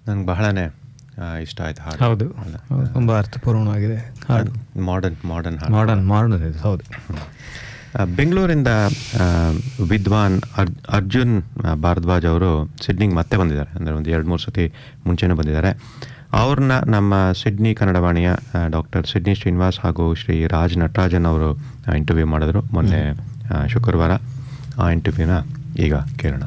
ನಂಗೆ ಬಹಳನೇ ಆ, ಇಷ್ಟ ಆಯ್ತು ಹಾಡು ಹೌದು ತುಂಬ ಅರ್ಥಪೂರ್ಣವಾಗಿದೆ ಹಾಡು ಮಾಡರ್ನ್ ಮಾಡರ್ನ್ ಹಾಡು ಮಾಡರ್ನ್ ಮಾಡರ್ನ್ ಇದೆ ಹೌದು ಆ, ಬೆಂಗಳೂರಿಂದ ಆ, ವಿದ್ವಾನ್ ಅರ್ ಅರ್ಜುನ್ ಆ, ಭಾರದ್ವಾಜ್ ಅವರು ಸಿಡ್ನಿಗೆ ಮತ್ತೆ ಬಂದಿದ್ದಾರೆ ಅಂದರೆ ಒಂದು ಎರಡು ಮೂರು ಸತಿ ಮುಂಚೆನೂ ಬಂದಿದ್ದಾರೆ ಅವ್ರನ್ನ ನಮ್ಮ ಸಿಡ್ನಿ ಕನ್ನಡವಾಣಿಯ ಡಾಕ್ಟರ್ ಸಿಡ್ನಿ ಶ್ರೀನಿವಾಸ್ ಹಾಗೂ ಶ್ರೀ ರಾಜ್ ನಟರಾಜನ್ ಅವರು ಇಂಟರ್ವ್ಯೂ ಮಾಡಿದ್ರು ಮೊನ್ನೆ ಆ, ಶುಕ್ರವಾರ ಆ ಇಂಟರ್ವ್ಯೂನ ಈಗ ಕೇಳೋಣ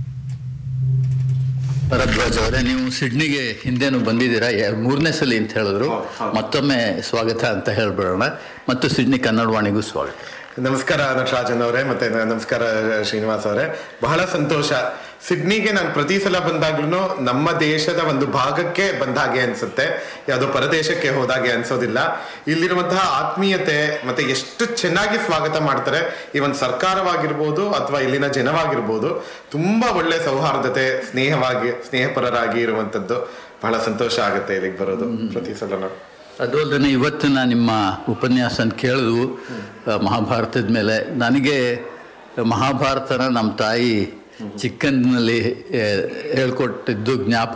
ಭರದ್ವಾಜ್ ಅವರೇ ನೀವು ಸಿಡ್ನಿಗೆ ಹಿಂದೆನೂ ಬಂದಿದ್ದೀರಾ ಎ- ಮೂರನೇ ಸಲ ಅಂತ ಹೇಳಿದ್ರು ಮತ್ತೊಮ್ಮೆ ಸ್ವಾಗತ ಅಂತ ಹೇಳ್ಬಿಡೋಣ ಮತ್ತು ಸಿಡ್ನಿ ಕನ್ನಡವಾಣಿಗೂ ಸ್ವಾಗತ ನಮಸ್ಕಾರ ನಟರಾಜನ್ ಅವರೇ ಮತ್ತೆ ನ- ನಮಸ್ಕಾರ ಶ್ರೀನಿವಾಸ್ ಅವರೇ ಬಹಳ ಸಂತೋಷ ಸಿಡ್ನಿಗೆ ನಾನು ಪ್ರತಿ ಸಲ ಬಂದಾಗ್ಲೂ ನಮ್ಮ ದೇಶದ ಒಂದು ಭಾಗಕ್ಕೆ ಬಂದ ಹಾಗೆ ಅನ್ಸುತ್ತೆ ಯಾವುದೋ ಪರದೇಶಕ್ಕೆ ಹೋದಾಗೆ ಅನ್ಸೋದಿಲ್ಲ ಇಲ್ಲಿರುವಂತಹ ಆತ್ಮೀಯತೆ ಮತ್ತೆ ಎಷ್ಟು ಚೆನ್ನಾಗಿ ಸ್ವಾಗತ ಮಾಡ್ತಾರೆ ಈ ಒಂದು ಸರ್ಕಾರವಾಗಿರ್ಬೋದು ಅಥವಾ ಇಲ್ಲಿನ ಜನವಾಗಿರ್ಬೋದು ತುಂಬಾ ಒಳ್ಳೆ ಸೌಹಾರ್ದತೆ ಸ್ನೇಹವಾಗಿ ಸ್ನೇಹಪರರಾಗಿ ಇರುವಂತದ್ದು ಬಹಳ ಸಂತೋಷ ಆಗುತ್ತೆ ಇಲ್ಲಿಗೆ ಬರೋದು ಪ್ರತಿ ಸಲನೂ ಅದು ಅಲ್ಲದೆ ಇವತ್ತಿನ ನಿಮ್ಮ ಉಪನ್ಯಾಸನ ಕೇಳಿದ್ವು ಆ, ಮಹಾಭಾರತದ ಮೇಲೆ ನನಗೆ ಮಹಾಭಾರತನ ನಮ್ಮ ತಾಯಿ ಚಿಕ್ಕಂದಿನಲ್ಲಿ ಆ, ಹೇಳ್ಕೊಟ್ಟಿದ್ದು ಜ್ಞಾಪಕ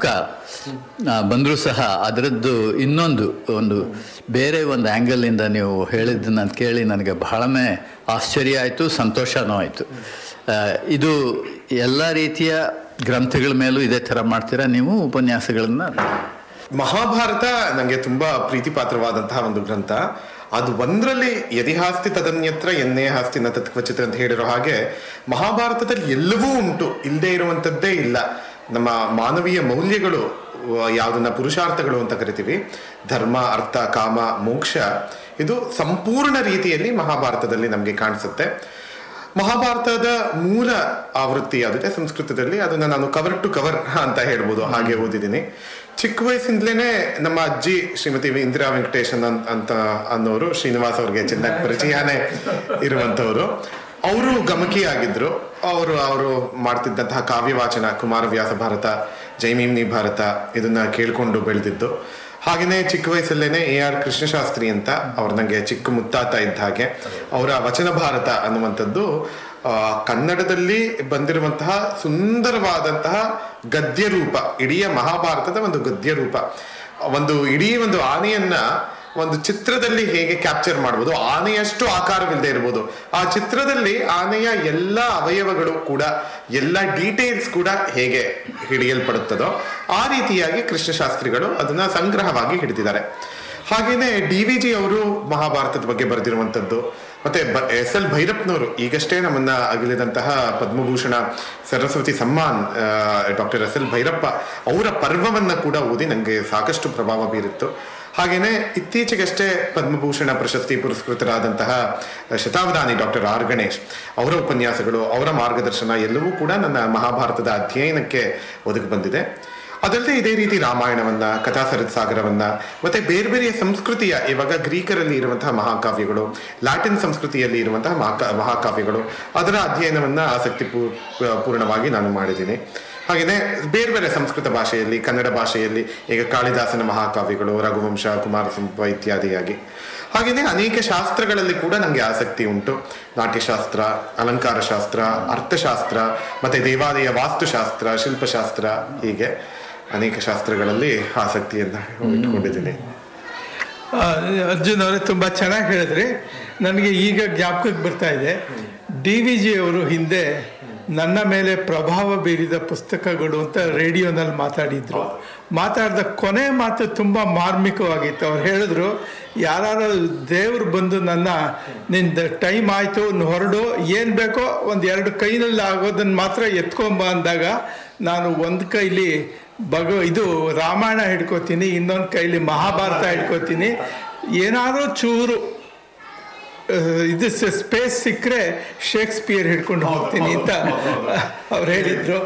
ಬಂದರೂ ಸಹ ಅದರದ್ದು ಇನ್ನೊಂದು ಒಂದು ಬೇರೆ ಒಂದು ಆ್ಯಂಗಲಿಂದ ನೀವು ಹೇಳಿದ್ದು ನಾನು ಕೇಳಿ ನನಗೆ ಬಹಳನೇ ಆಶ್ಚರ್ಯ ಆಯಿತು ಸಂತೋಷನೂ ಆಯಿತು ಇದು ಎಲ್ಲ ರೀತಿಯ ಗ್ರಂಥಗಳ ಮೇಲೂ ಇದೇ ಥರ ಮಾಡ್ತೀರಾ ನೀವು ಉಪನ್ಯಾಸಗಳನ್ನು ಮಹಾಭಾರತ ನನಗೆ ತುಂಬಾ ಪ್ರೀತಿಪಾತ್ರವಾದಂತಹ ಒಂದು ಗ್ರಂಥ ಅದು ಒಂದರಲ್ಲಿ ಯದಿಹಾಸ್ತಿ ತದನ್ಯತ್ರ ಎನ್ನೇ ಹಾಸ್ತಿ ನ ತತ್ವಚಿತ ಅಂತ ಹೇಳಿರೋ ಹಾಗೆ ಮಹಾಭಾರತದಲ್ಲಿ ಎಲ್ಲವೂ ಉಂಟು ಇಲ್ಲದೆ ಇರುವಂತದ್ದೇ ಇಲ್ಲ ನಮ್ಮ ಮಾನವೀಯ ಮೌಲ್ಯಗಳು ಆ, ಯಾವುದನ್ನ ಪುರುಷಾರ್ಥಗಳು ಅಂತ ಕರಿತೀವಿ ಧರ್ಮ ಅರ್ಥ ಕಾಮ ಮೋಕ್ಷ ಇದು ಸಂಪೂರ್ಣ ರೀತಿಯಲ್ಲಿ ಮಹಾಭಾರತದಲ್ಲಿ ನಮಗೆ ಕಾಣಿಸುತ್ತೆ ಮಹಾಭಾರತದ ಮೂಲ ಆವೃತ್ತಿ ಯಾವುದಿದೆ ಸಂಸ್ಕೃತದಲ್ಲಿ ಅದನ್ನ ನಾನು ಕವರ್ ಟು ಕವರ್ ಅಂತ ಹೇಳ್ಬೋದು ಹಾಗೆ ಓದಿದ್ದೀನಿ ಚಿಕ್ಕ ವಯಸ್ಸಿಂದಲೇ ನಮ್ಮ ಅಜ್ಜಿ ಶ್ರೀಮತಿ ಇಂದಿರಾ ವೆಂಕಟೇಶನ್ ಅಂತ ಅಂತ ಅನ್ನೋರು ಶ್ರೀನಿವಾಸ್ ಅವ್ರಿಗೆ ಚೆನ್ನಾಗಿ ಪರಿಚಯನೇ ಇರುವಂತವರು ಅವರು ಗಮಕಿ ಆಗಿದ್ರು ಅವರು ಅವರು ಮಾಡ್ತಿದ್ದಂತಹ ಕಾವ್ಯವಾಚನ ಕುಮಾರವ್ಯಾಸ ಭಾರತ ಜೈಮೀಮ್ನಿ ಭಾರತ ಇದನ್ನ ಕೇಳ್ಕೊಂಡು ಬೆಳೆದಿದ್ದು ಹಾಗೆಯೇ ಚಿಕ್ಕ ವಯಸ್ಸಲ್ಲೇನೆ ಎ ಆರ್ ಕೃಷ್ಣಶಾಸ್ತ್ರಿ ಅಂತ ಅವ್ರು ನಂಗೆ ಚಿಕ್ಕ ಮುತ್ತಾತ ಇದ್ದ ಹಾಗೆ ಅವರ ವಚನ ಭಾರತ ಅನ್ನುವಂಥದ್ದು ಆ, ಕನ್ನಡದಲ್ಲಿ ಬಂದಿರುವಂತಹ ಸುಂದರವಾದಂತಹ ಗದ್ಯ ರೂಪ ಇಡೀ ಮಹಾಭಾರತದ ಒಂದು ಗದ್ಯ ರೂಪ ಒಂದು ಇಡೀ ಒಂದು ಆನೆಯನ್ನ ಒಂದು ಚಿತ್ರದಲ್ಲಿ ಹೇಗೆ ಕ್ಯಾಪ್ಚರ್ ಮಾಡ್ಬೋದು ಆನೆಯಷ್ಟು ಆಕಾರವಿಲ್ಲದೆ ಇರ್ಬೋದು ಆ ಚಿತ್ರದಲ್ಲಿ ಆನೆಯ ಎಲ್ಲ ಅವಯವಗಳು ಕೂಡ ಎಲ್ಲ ಡೀಟೇಲ್ಸ್ ಕೂಡ ಹೇಗೆ ಹಿಡಿಯಲ್ಪಡುತ್ತದೋ ಆ ರೀತಿಯಾಗಿ ಕೃಷ್ಣಶಾಸ್ತ್ರಿಗಳು ಅದನ್ನ ಸಂಗ್ರಹವಾಗಿ ಹಿಡಿದಿದ್ದಾರೆ ಹಾಗೇನೆ ಡಿ ವಿ ಜಿ ಅವರು ಮಹಾಭಾರತದ ಬಗ್ಗೆ ಬರೆದಿರುವಂತದ್ದು ಮತ್ತೆ ಎಸ್ ಎಲ್ ಭೈರಪ್ಪನವರು ಈಗಷ್ಟೇ ನಮ್ಮನ್ನ ಅಗಲಿದಂತಹ Padma Bhushan Saraswati Samman doctor S L Bhyrappa ಅವರ ಪರ್ವವನ್ನ ಕೂಡ ಓದಿ ನನಗೆ ಸಾಕಷ್ಟು ಪ್ರಭಾವ ಬೀರಿತ್ತು ಹಾಗೇನೆ ಇತ್ತೀಚೆಗಷ್ಟೇ ಪದ್ಮಭೂಷಣ ಪ್ರಶಸ್ತಿ ಪುರಸ್ಕೃತರಾದಂತಹ ಶತಾವಧಾನಿ ಡಾಕ್ಟರ್ ಆರ್ ಗಣೇಶ್ ಅವರ ಉಪನ್ಯಾಸಗಳು ಅವರ ಮಾರ್ಗದರ್ಶನ ಎಲ್ಲವೂ ಕೂಡ ನನ್ನ ಮಹಾಭಾರತದ ಅಧ್ಯಯನಕ್ಕೆ ಒದಗಿ ಬಂದಿದೆ ಅದಲ್ಲದೆ ಇದೇ ರೀತಿ ರಾಮಾಯಣವನ್ನ ಕಥಾ ಸರಿತ್ ಸಾಗರವನ್ನ ಮತ್ತೆ ಬೇರೆ ಬೇರೆ ಸಂಸ್ಕೃತಿಯ ಇವಾಗ ಗ್ರೀಕರಲ್ಲಿ ಇರುವಂತಹ ಮಹಾಕಾವ್ಯಗಳು ಲ್ಯಾಟಿನ್ ಸಂಸ್ಕೃತಿಯಲ್ಲಿ ಇರುವಂತಹ ಮಹಾಕಾ ಮಹಾಕಾವ್ಯಗಳು ಅದರ ಅಧ್ಯಯನವನ್ನ ಆಸಕ್ತಿ ಪೂ- ಪೂರ್ಣವಾಗಿ ನಾನು ಮಾಡಿದ್ದೀನಿ ಹಾಗೆಯೇ ಬೇರೆ ಬೇರೆ ಸಂಸ್ಕೃತ ಭಾಷೆಯಲ್ಲಿ ಕನ್ನಡ ಭಾಷೆಯಲ್ಲಿ ಈಗ ಕಾಳಿದಾಸನ ಮಹಾಕಾವ್ಯಗಳು ರಘುವಂಶ ಕುಮಾರ ಸಂಪ ಇತ್ಯಾದಿಯಾಗಿ ಹಾಗೆಯೇ ಅನೇಕ ಶಾಸ್ತ್ರಗಳಲ್ಲಿ ಕೂಡ ನನಗೆ ಆಸಕ್ತಿ ಉಂಟು ನಾಟ್ಯಶಾಸ್ತ್ರ ಅಲಂಕಾರ ಶಾಸ್ತ್ರ ಅರ್ಥಶಾಸ್ತ್ರ ಮತ್ತೆ ದೇವಾಲಯ ವಾಸ್ತುಶಾಸ್ತ್ರ ಶಿಲ್ಪಶಾಸ್ತ್ರ ಹೀಗೆ ಅನೇಕ ಶಾಸ್ತ್ರಗಳಲ್ಲಿ ಆಸಕ್ತಿಯನ್ನ ಇಟ್ಕೊಂಡಿದ್ದೀನಿ ಆ, ಅರ್ಜುನ್ ಅವರೇ ತುಂಬ ಚೆನ್ನಾಗಿ ಹೇಳಿದ್ರಿ ನನಗೆ ಈಗ ಜ್ಞಾಪಕಕ್ಕೆ ಬರ್ತಾ ಇದೆ ಡಿ ವಿ ಜಿ ಅವರು ಹಿಂದೆ ನನ್ನ ಮೇಲೆ ಪ್ರಭಾವ ಬೀರಿದ ಪುಸ್ತಕಗಳು ಅಂತ ರೇಡಿಯೋನಲ್ಲಿ ಮಾತಾಡಿದ್ರು ಮಾತಾಡಿದ ಕೊನೆ ಮಾತು ತುಂಬ ಮಾರ್ಮಿಕವಾಗಿತ್ತು ಅವ್ರು ಹೇಳಿದ್ರು ಯಾರು ದೇವ್ರು ಬಂದು ನನ್ನ ನಿಂದ ಟೈಮ್ ಆಯಿತು ಹೊರಡು ಏನು ಬೇಕೋ ಒಂದು ಎರಡು ಕೈನಲ್ಲಿ ಆಗೋದನ್ನು ಮಾತ್ರ ಎತ್ಕೊಂಬ ಅಂದಾಗ ನಾನು ಒಂದು ಕೈಲಿ ಭಗ ಇದು ರಾಮಾಯಣ ಹಿಡ್ಕೋತೀನಿ ಇನ್ನೊಂದು ಕೈಲಿ ಮಹಾಭಾರತ ಹಿಡ್ಕೋತೀನಿ ಏನಾದರೂ ಚೂರು ಆ, ಇದು ಸ್ಪೇಸ್ ಸಿಕ್ಕರೆ ಶೇಕ್ಸ್ಪಿಯರ್ ಹಿಡ್ಕೊಂಡು ಹೋಗ್ತೀನಿ ಅಂತ ಅವ್ರು ಹೇಳಿದ್ರು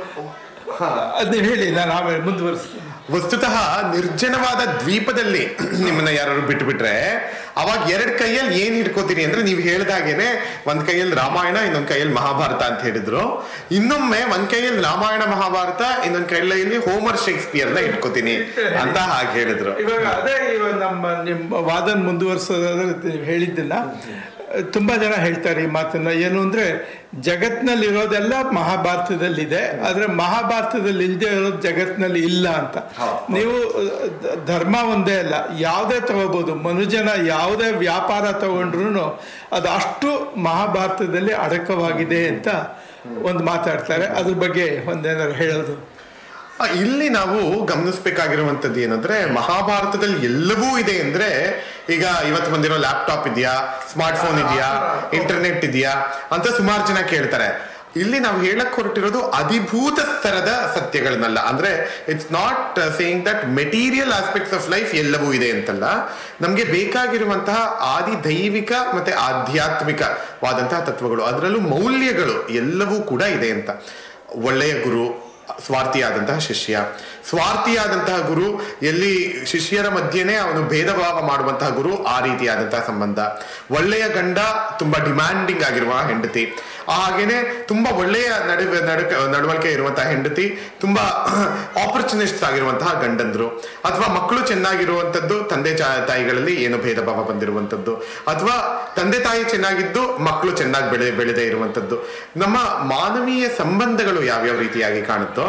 ಅದನ್ನ ಹೇಳಿ ನಾನು ಆಮೇಲೆ ಮುಂದುವರಿಸ್ತೀನಿ ವಸ್ತುತಃ ನಿರ್ಜನವಾದ ದ್ವೀಪದಲ್ಲಿ ನಿಮ್ಮನ್ನ ಯಾರು ಬಿಟ್ಟು ಬಿಟ್ರೆ ಅವಾಗ ಎರಡ್ ಕೈಯಲ್ಲಿ ಏನ್ ಹಿಡ್ಕೋತೀರಿ ಅಂದ್ರೆ ನೀವು ಹೇಳ್ದಾಗೇನೆ ಒಂದ್ ಕೈಯಲ್ಲಿ ರಾಮಾಯಣ ಇನ್ನೊಂದ್ ಕೈಯಲ್ಲಿ ಮಹಾಭಾರತ ಅಂತ ಹೇಳಿದ್ರು ಇನ್ನೊಮ್ಮೆ ಒಂದ್ ಕೈಯಲ್ಲಿ ರಾಮಾಯಣ ಮಹಾಭಾರತ ಇನ್ನೊಂದ್ ಕೈಯಲ್ಲಿ ಹೋಮರ್ ಶೇಕ್ಸ್ಪಿಯರ್ನ ಇಟ್ಕೋತೀನಿ ಅಂತ ಹಾಗೆ ಹೇಳಿದ್ರು ಇವಾಗ ಅದೇ ಇವಾಗ ನಮ್ಮ ನಿಮ್ಮ ವಾದನ ಮುಂದುವರಿಸೋದಾದ್ರೆ ನೀವು ಹೇಳಿದ್ದನ್ನ ತುಂಬ ಜನ ಹೇಳ್ತಾರೆ ಈ ಮಾತನ್ನ ಏನು ಅಂದರೆ ಜಗತ್ತಿನಲ್ಲಿ ಇರೋದೆಲ್ಲ ಮಹಾಭಾರತದಲ್ಲಿದೆ ಆದರೆ ಮಹಾಭಾರತದಲ್ಲಿ ಇಲ್ಲದೆ ಇರೋದು ಜಗತ್ತಿನಲ್ಲಿ ಇಲ್ಲ ಅಂತ ನೀವು ಅಹ್, ದ- ಧರ್ಮ ಒಂದೇ ಅಲ್ಲ ಯಾವುದೇ ತಗೋಬೋದು ಮನುಜನ ಯಾವುದೇ ವ್ಯಾಪಾರ ತಗೊಂಡ್ರು ಅದು ಅಷ್ಟು ಮಹಾಭಾರತದಲ್ಲಿ ಅಡಕವಾಗಿದೆ ಅಂತ ಒಂದು ಮಾತಾಡ್ತಾರೆ ಅದ್ರ ಬಗ್ಗೆ ಒಂದೇನಾದ್ರು ಹೇಳೋದು ಆ, ಇಲ್ಲಿ ನಾವು ಗಮನಿಸಬೇಕಾಗಿರುವಂತದ್ದು ಏನಂದ್ರೆ ಮಹಾಭಾರತದಲ್ಲಿ ಎಲ್ಲವೂ ಇದೆ ಅಂದ್ರೆ ಈಗ ಇವತ್ತು ಬಂದಿರೋ ಲ್ಯಾಪ್ಟಾಪ್ ಇದೆಯಾ ಸ್ಮಾರ್ಟ್ ಫೋನ್ ಇದೆಯಾ ಇಂಟರ್ನೆಟ್ ಇದೆಯಾ ಅಂತ ಸುಮಾರು ಜನ ಕೇಳ್ತಾರೆ ಇಲ್ಲಿ ನಾವು ಹೇಳಕ್ ಹೊರಟಿರೋದು ಅಧಿಭೂತ ಸ್ತರದ ಸತ್ಯಗಳನ್ನಲ್ಲ ಅಂದ್ರೆ it's not saying that material aspects of life ಎಲ್ಲವೂ ಇದೆ ಅಂತಲ್ಲ ನಮ್ಗೆ ಬೇಕಾಗಿರುವಂತಹ ಆದಿ ದೈವಿಕ ಮತ್ತೆ ಆಧ್ಯಾತ್ಮಿಕವಾದಂತಹ ತತ್ವಗಳು ಅದರಲ್ಲೂ ಮೌಲ್ಯಗಳು ಎಲ್ಲವೂ ಕೂಡ ಇದೆ ಅಂತ ಒಳ್ಳೆಯ ಗುರು ಸ್ವಾರ್ಥಿಯಾದಂತಹ ಶಿಷ್ಯ ಸ್ವಾರ್ಥಿಯಾದಂತಹ ಗುರು ಎಲ್ಲಿ ಶಿಷ್ಯರ ಮಧ್ಯೆನೇ ಅವನು ಭೇದ ಭಾವ ಮಾಡುವಂತಹ ಗುರು ಆ ರೀತಿಯಾದಂತಹ ಸಂಬಂಧ ಒಳ್ಳೆಯ ಗಂಡ ತುಂಬಾ ಡಿಮ್ಯಾಂಡಿಂಗ್ ಆಗಿರುವ ಹೆಂಡತಿ ಹಾಗೇನೆ ತುಂಬಾ ಒಳ್ಳೆಯ ನಡುವೆ ನಡುಕ ನಡವಳಿಕೆ ಇರುವಂತಹ ಹೆಂಡತಿ ತುಂಬಾ ಆಪರ್ಚುನಿಸ್ಟ್ ಆಗಿರುವಂತಹ ಗಂಡಂದ್ರು ಅಥವಾ ಮಕ್ಕಳು ಚೆನ್ನಾಗಿರುವಂತದ್ದು ತಂದೆ ಚಾ- ತಾಯಿಗಳಲ್ಲಿ ಏನು ಭೇದ ಭಾವ ಬಂದಿರುವಂತದ್ದು ಅಥವಾ ತಂದೆ ತಾಯಿ ಚೆನ್ನಾಗಿದ್ದು ಮಕ್ಕಳು ಚೆನ್ನಾಗಿ ಬೆಳೆ ಬೆಳೆದೇ ಇರುವಂತದ್ದು ನಮ್ಮ ಮಾನವೀಯ ಸಂಬಂಧಗಳು ಯಾವ್ಯಾವ ರೀತಿಯಾಗಿ ಕಾಣುತ್ತೋ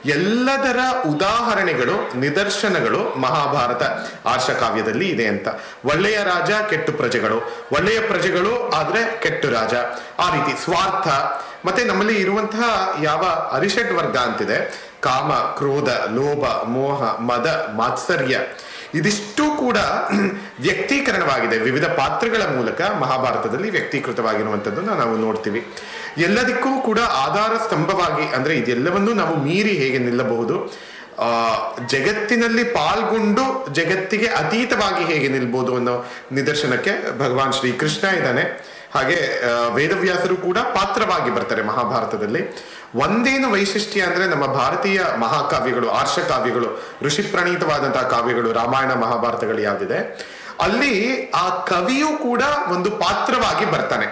ಎಲ್ಲದರ ಉದಾಹರಣೆಗಳು ನಿದರ್ಶನಗಳು ಮಹಾಭಾರತ ಆರ್ಷ ಕಾವ್ಯದಲ್ಲಿ ಇದೆ ಅಂತ ಒಳ್ಳೆಯ ರಾಜ ಕೆಟ್ಟು ಪ್ರಜೆಗಳು ಒಳ್ಳೆಯ ಪ್ರಜೆಗಳು ಆದ್ರೆ ಕೆಟ್ಟು ರಾಜ ಆ ರೀತಿ ಸ್ವಾರ್ಥ ಮತ್ತೆ ನಮ್ಮಲ್ಲಿ ಇರುವಂತಹ ಯಾವ ಅರಿಷಡ್ ವರ್ಗ ಅಂತಿದೆ ಕಾಮ ಕ್ರೋಧ ಲೋಭ ಮೋಹ ಮದ ಮಾತ್ಸರ್ಯ ಇದಿಷ್ಟು ಕೂಡ ವ್ಯಕ್ತೀಕರಣವಾಗಿದೆ ವಿವಿಧ ಪಾತ್ರಗಳ ಮೂಲಕ ಮಹಾಭಾರತದಲ್ಲಿ ವ್ಯಕ್ತೀಕೃತವಾಗಿರುವಂಥದ್ದನ್ನು ನಾವು ನೋಡ್ತೀವಿ ಎಲ್ಲದಕ್ಕೂ ಕೂಡ ಆಧಾರ ಸ್ತಂಭವಾಗಿ ಅಂದ್ರೆ ಇದೆಲ್ಲವನ್ನೂ ನಾವು ಮೀರಿ ಹೇಗೆ ನಿಲ್ಲಬಹುದು ಆ ಜಗತ್ತಿನಲ್ಲಿ ಪಾಲ್ಗೊಂಡು ಜಗತ್ತಿಗೆ ಅತೀತವಾಗಿ ಹೇಗೆ ನಿಲ್ಬೋದು ಅನ್ನೋ ನಿದರ್ಶನಕ್ಕೆ ಭಗವಾನ್ ಶ್ರೀಕೃಷ್ಣ ಇದ್ದಾನೆ ಹಾಗೆ ಆ, ವೇದವ್ಯಾಸರು ಕೂಡ ಪಾತ್ರವಾಗಿ ಬರ್ತಾರೆ ಮಹಾಭಾರತದಲ್ಲಿ ಒಂದೇನು ವೈಶಿಷ್ಟ್ಯ ಅಂದ್ರೆ ನಮ್ಮ ಭಾರತೀಯ ಮಹಾಕಾವ್ಯಗಳು ಆರ್ಷ ಕಾವ್ಯಗಳು ಋಷಿ ಪ್ರಣೀತವಾದಂತಹ ಕಾವ್ಯಗಳು ರಾಮಾಯಣ ಮಹಾಭಾರತಗಳು ಯಾವ್ದಿದೆ ಅಲ್ಲಿ ಆ ಕವಿಯು ಕೂಡ ಒಂದು ಪಾತ್ರವಾಗಿ ಬರ್ತಾನೆ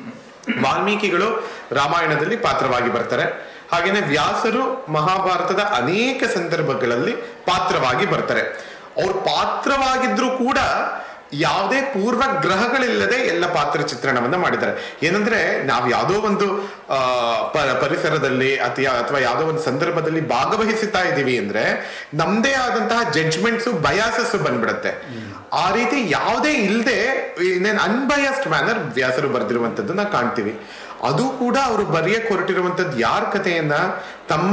ವಾಲ್ಮೀಕಿಗಳು ರಾಮಾಯಣದಲ್ಲಿ ಪಾತ್ರವಾಗಿ ಬರ್ತಾರೆ ಹಾಗೇನೆ ವ್ಯಾಸರು ಮಹಾಭಾರತದ ಅನೇಕ ಸಂದರ್ಭಗಳಲ್ಲಿ ಪಾತ್ರವಾಗಿ ಬರ್ತಾರೆ ಅವ್ರು ಪಾತ್ರವಾಗಿದ್ರು ಕೂಡ ಯಾವುದೇ ಪೂರ್ವ ಗ್ರಹಗಳಿಲ್ಲದೆ ಎಲ್ಲ ಪಾತ್ರ ಚಿತ್ರಣವನ್ನ ಮಾಡಿದ್ದಾರೆ ಏನಂದ್ರೆ ನಾವು ಯಾವುದೋ ಒಂದು ಆ, ಪ- ಪರಿಸರದಲ್ಲಿ ಅಥವಾ ಅಥವಾ ಯಾವುದೋ ಒಂದು ಸಂದರ್ಭದಲ್ಲಿ ಭಾಗವಹಿಸುತ್ತಾ ಇದ್ದೀವಿ ಅಂದ್ರೆ ನಮ್ದೇ ಆದಂತಹ ಜಡ್ಜ್ಮೆಂಟ್ಸ್ ಬಯಾಸಸ್ ಬಂದ್ಬಿಡತ್ತೆ ಆ ರೀತಿ ಯಾವುದೇ ಇಲ್ಲದೆ ಇನ್ನೇನು ಅನ್ಬಯಾಸ್ಡ್ ಮ್ಯಾನರ್ ವ್ಯಾಸರು ಬರೆದಿರುವಂತದ್ದನ್ನ ಕಾಣ್ತೀವಿ ಅದು ಕೂಡ ಅವರು ಬರೆಯಕ್ ಹೊರಟಿರುವಂತದ್ದು ಯಾರ ಕಥೆಯನ್ನ ತಮ್ಮ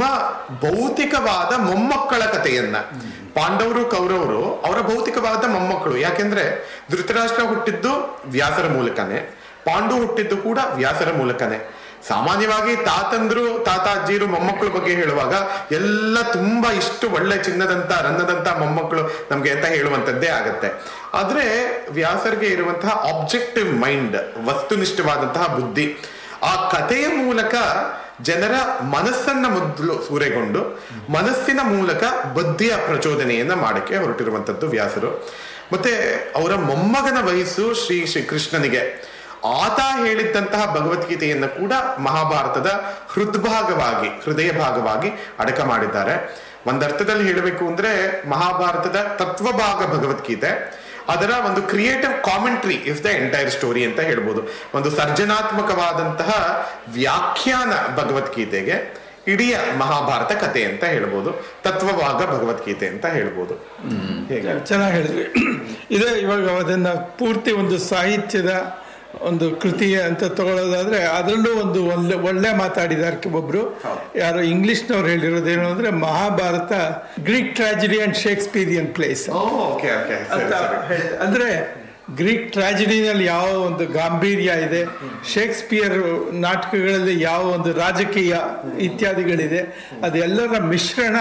ಭೌತಿಕವಾದ ಮೊಮ್ಮಕ್ಕಳ ಕಥೆಯನ್ನ ಪಾಂಡವರು ಕೌರವರು ಅವರ ಭೌತಿಕವಾದ ಮೊಮ್ಮಕ್ಕಳು ಯಾಕೆಂದ್ರೆ ಧೃತರಾಷ್ಟ್ರ ಹುಟ್ಟಿದ್ದು ವ್ಯಾಸರ ಮೂಲಕನೇ ಪಾಂಡು ಹುಟ್ಟಿದ್ದು ಕೂಡ ವ್ಯಾಸರ ಮೂಲಕನೇ ಸಾಮಾನ್ಯವಾಗಿ ತಾತಂದ್ರು ತಾತ ಅಜ್ಜಿರು ಮೊಮ್ಮಕ್ಕಳ ಬಗ್ಗೆ ಹೇಳುವಾಗ ಎಲ್ಲ ತುಂಬಾ ಇಷ್ಟು ಒಳ್ಳೆ ಚಿನ್ನದಂತ ರನ್ನದಂತ ಮೊಮ್ಮಕ್ಕಳು ನಮ್ಗೆ ಅಂತ ಹೇಳುವಂತದ್ದೇ ಆಗತ್ತೆ ಆದ್ರೆ ವ್ಯಾಸರಿಗೆ ಇರುವಂತಹ ಆಬ್ಜೆಕ್ಟಿವ್ ಮೈಂಡ್ ವಸ್ತುನಿಷ್ಠವಾದಂತಹ ಬುದ್ಧಿ ಆ ಕಥೆಯ ಮೂಲಕ ಜನರ ಮನಸ್ಸನ್ನ ಮೊದಲು ಸೂರೆಗೊಂಡು ಮನಸ್ಸಿನ ಮೂಲಕ ಬುದ್ಧಿಯ ಪ್ರಚೋದನೆಯನ್ನ ಮಾಡಕ್ಕೆ ಹೊರಟಿರುವಂತದ್ದು ವ್ಯಾಸರು ಮತ್ತೆ ಅವರ ಮೊಮ್ಮಗನ ವಯಸ್ಸು ಶ್ರೀ ಶ್ರೀ ಕೃಷ್ಣನಿಗೆ ಆತ ಹೇಳಿದ್ದಂತಹ ಭಗವದ್ಗೀತೆಯನ್ನ ಕೂಡ ಮಹಾಭಾರತದ ಹೃದ್ಭಾಗವಾಗಿ ಹೃದಯ ಭಾಗವಾಗಿ ಅಡಕ ಮಾಡಿದ್ದಾರೆ ಒಂದರ್ಥದಲ್ಲಿ ಹೇಳಬೇಕು ಅಂದ್ರೆ ಮಹಾಭಾರತದ ತತ್ವಭಾಗ ಭಗವದ್ಗೀತೆ ಅದರ ಒಂದು creative commentary is the entire story ಅಂತ ಹೇಳ್ಬೋದು ಒಂದು ಸರ್ಜನಾತ್ಮಕವಾದಂತಹ ವ್ಯಾಖ್ಯಾನ ಭಗವದ್ಗೀತೆಗೆ ಇಡೀ ಮಹಾಭಾರತ ಕಥೆ ಅಂತ ಹೇಳ್ಬೋದು ತತ್ವಭಾಗ ಭಗವದ್ಗೀತೆ ಅಂತ ಹೇಳ್ಬೋದು ಹೇಗೆ ಚೆನ್ನಾಗಿ ಹೇಳಿದ್ವಿ ಇದೇ ಇವಾಗ ಅದನ್ನ ಪೂರ್ತಿ ಒಂದು ಸಾಹಿತ್ಯದ ಒಂದು ಕೃತಿ ಅಂತ ತಗೊಳ್ಳೋದಾದ್ರೆ ಅದರಲ್ಲೂ ಒಂದು ಒಳ್ಳೆ ಒಳ್ಳೆ ಮಾತಾಡಿದ್ದಾರೆ ಒಬ್ರು ಯಾರು ಇಂಗ್ಲಿಷ್ನವ್ರು ಹೇಳಿರೋದೇನು ಅಂದ್ರೆ Mahabharata Greek tragedy and Shakespearean plays okay okay ಅಂತ ಹೇಳ್ತಾರೆ. ಅಂದ್ರೆ ಗ್ರೀಕ್ ಟ್ರಾಜಿಡಿನಲ್ಲಿ ಯಾವ ಒಂದು ಗಾಂಭೀರ್ಯ ಇದೆ ಶೇಕ್ಸ್ಪಿಯರ್ ನಾಟಕಗಳಲ್ಲಿ ಯಾವ ಒಂದು ರಾಜಕೀಯ ಇತ್ಯಾದಿಗಳಿದೆ ಅದೆಲ್ಲರ ಮಿಶ್ರಣ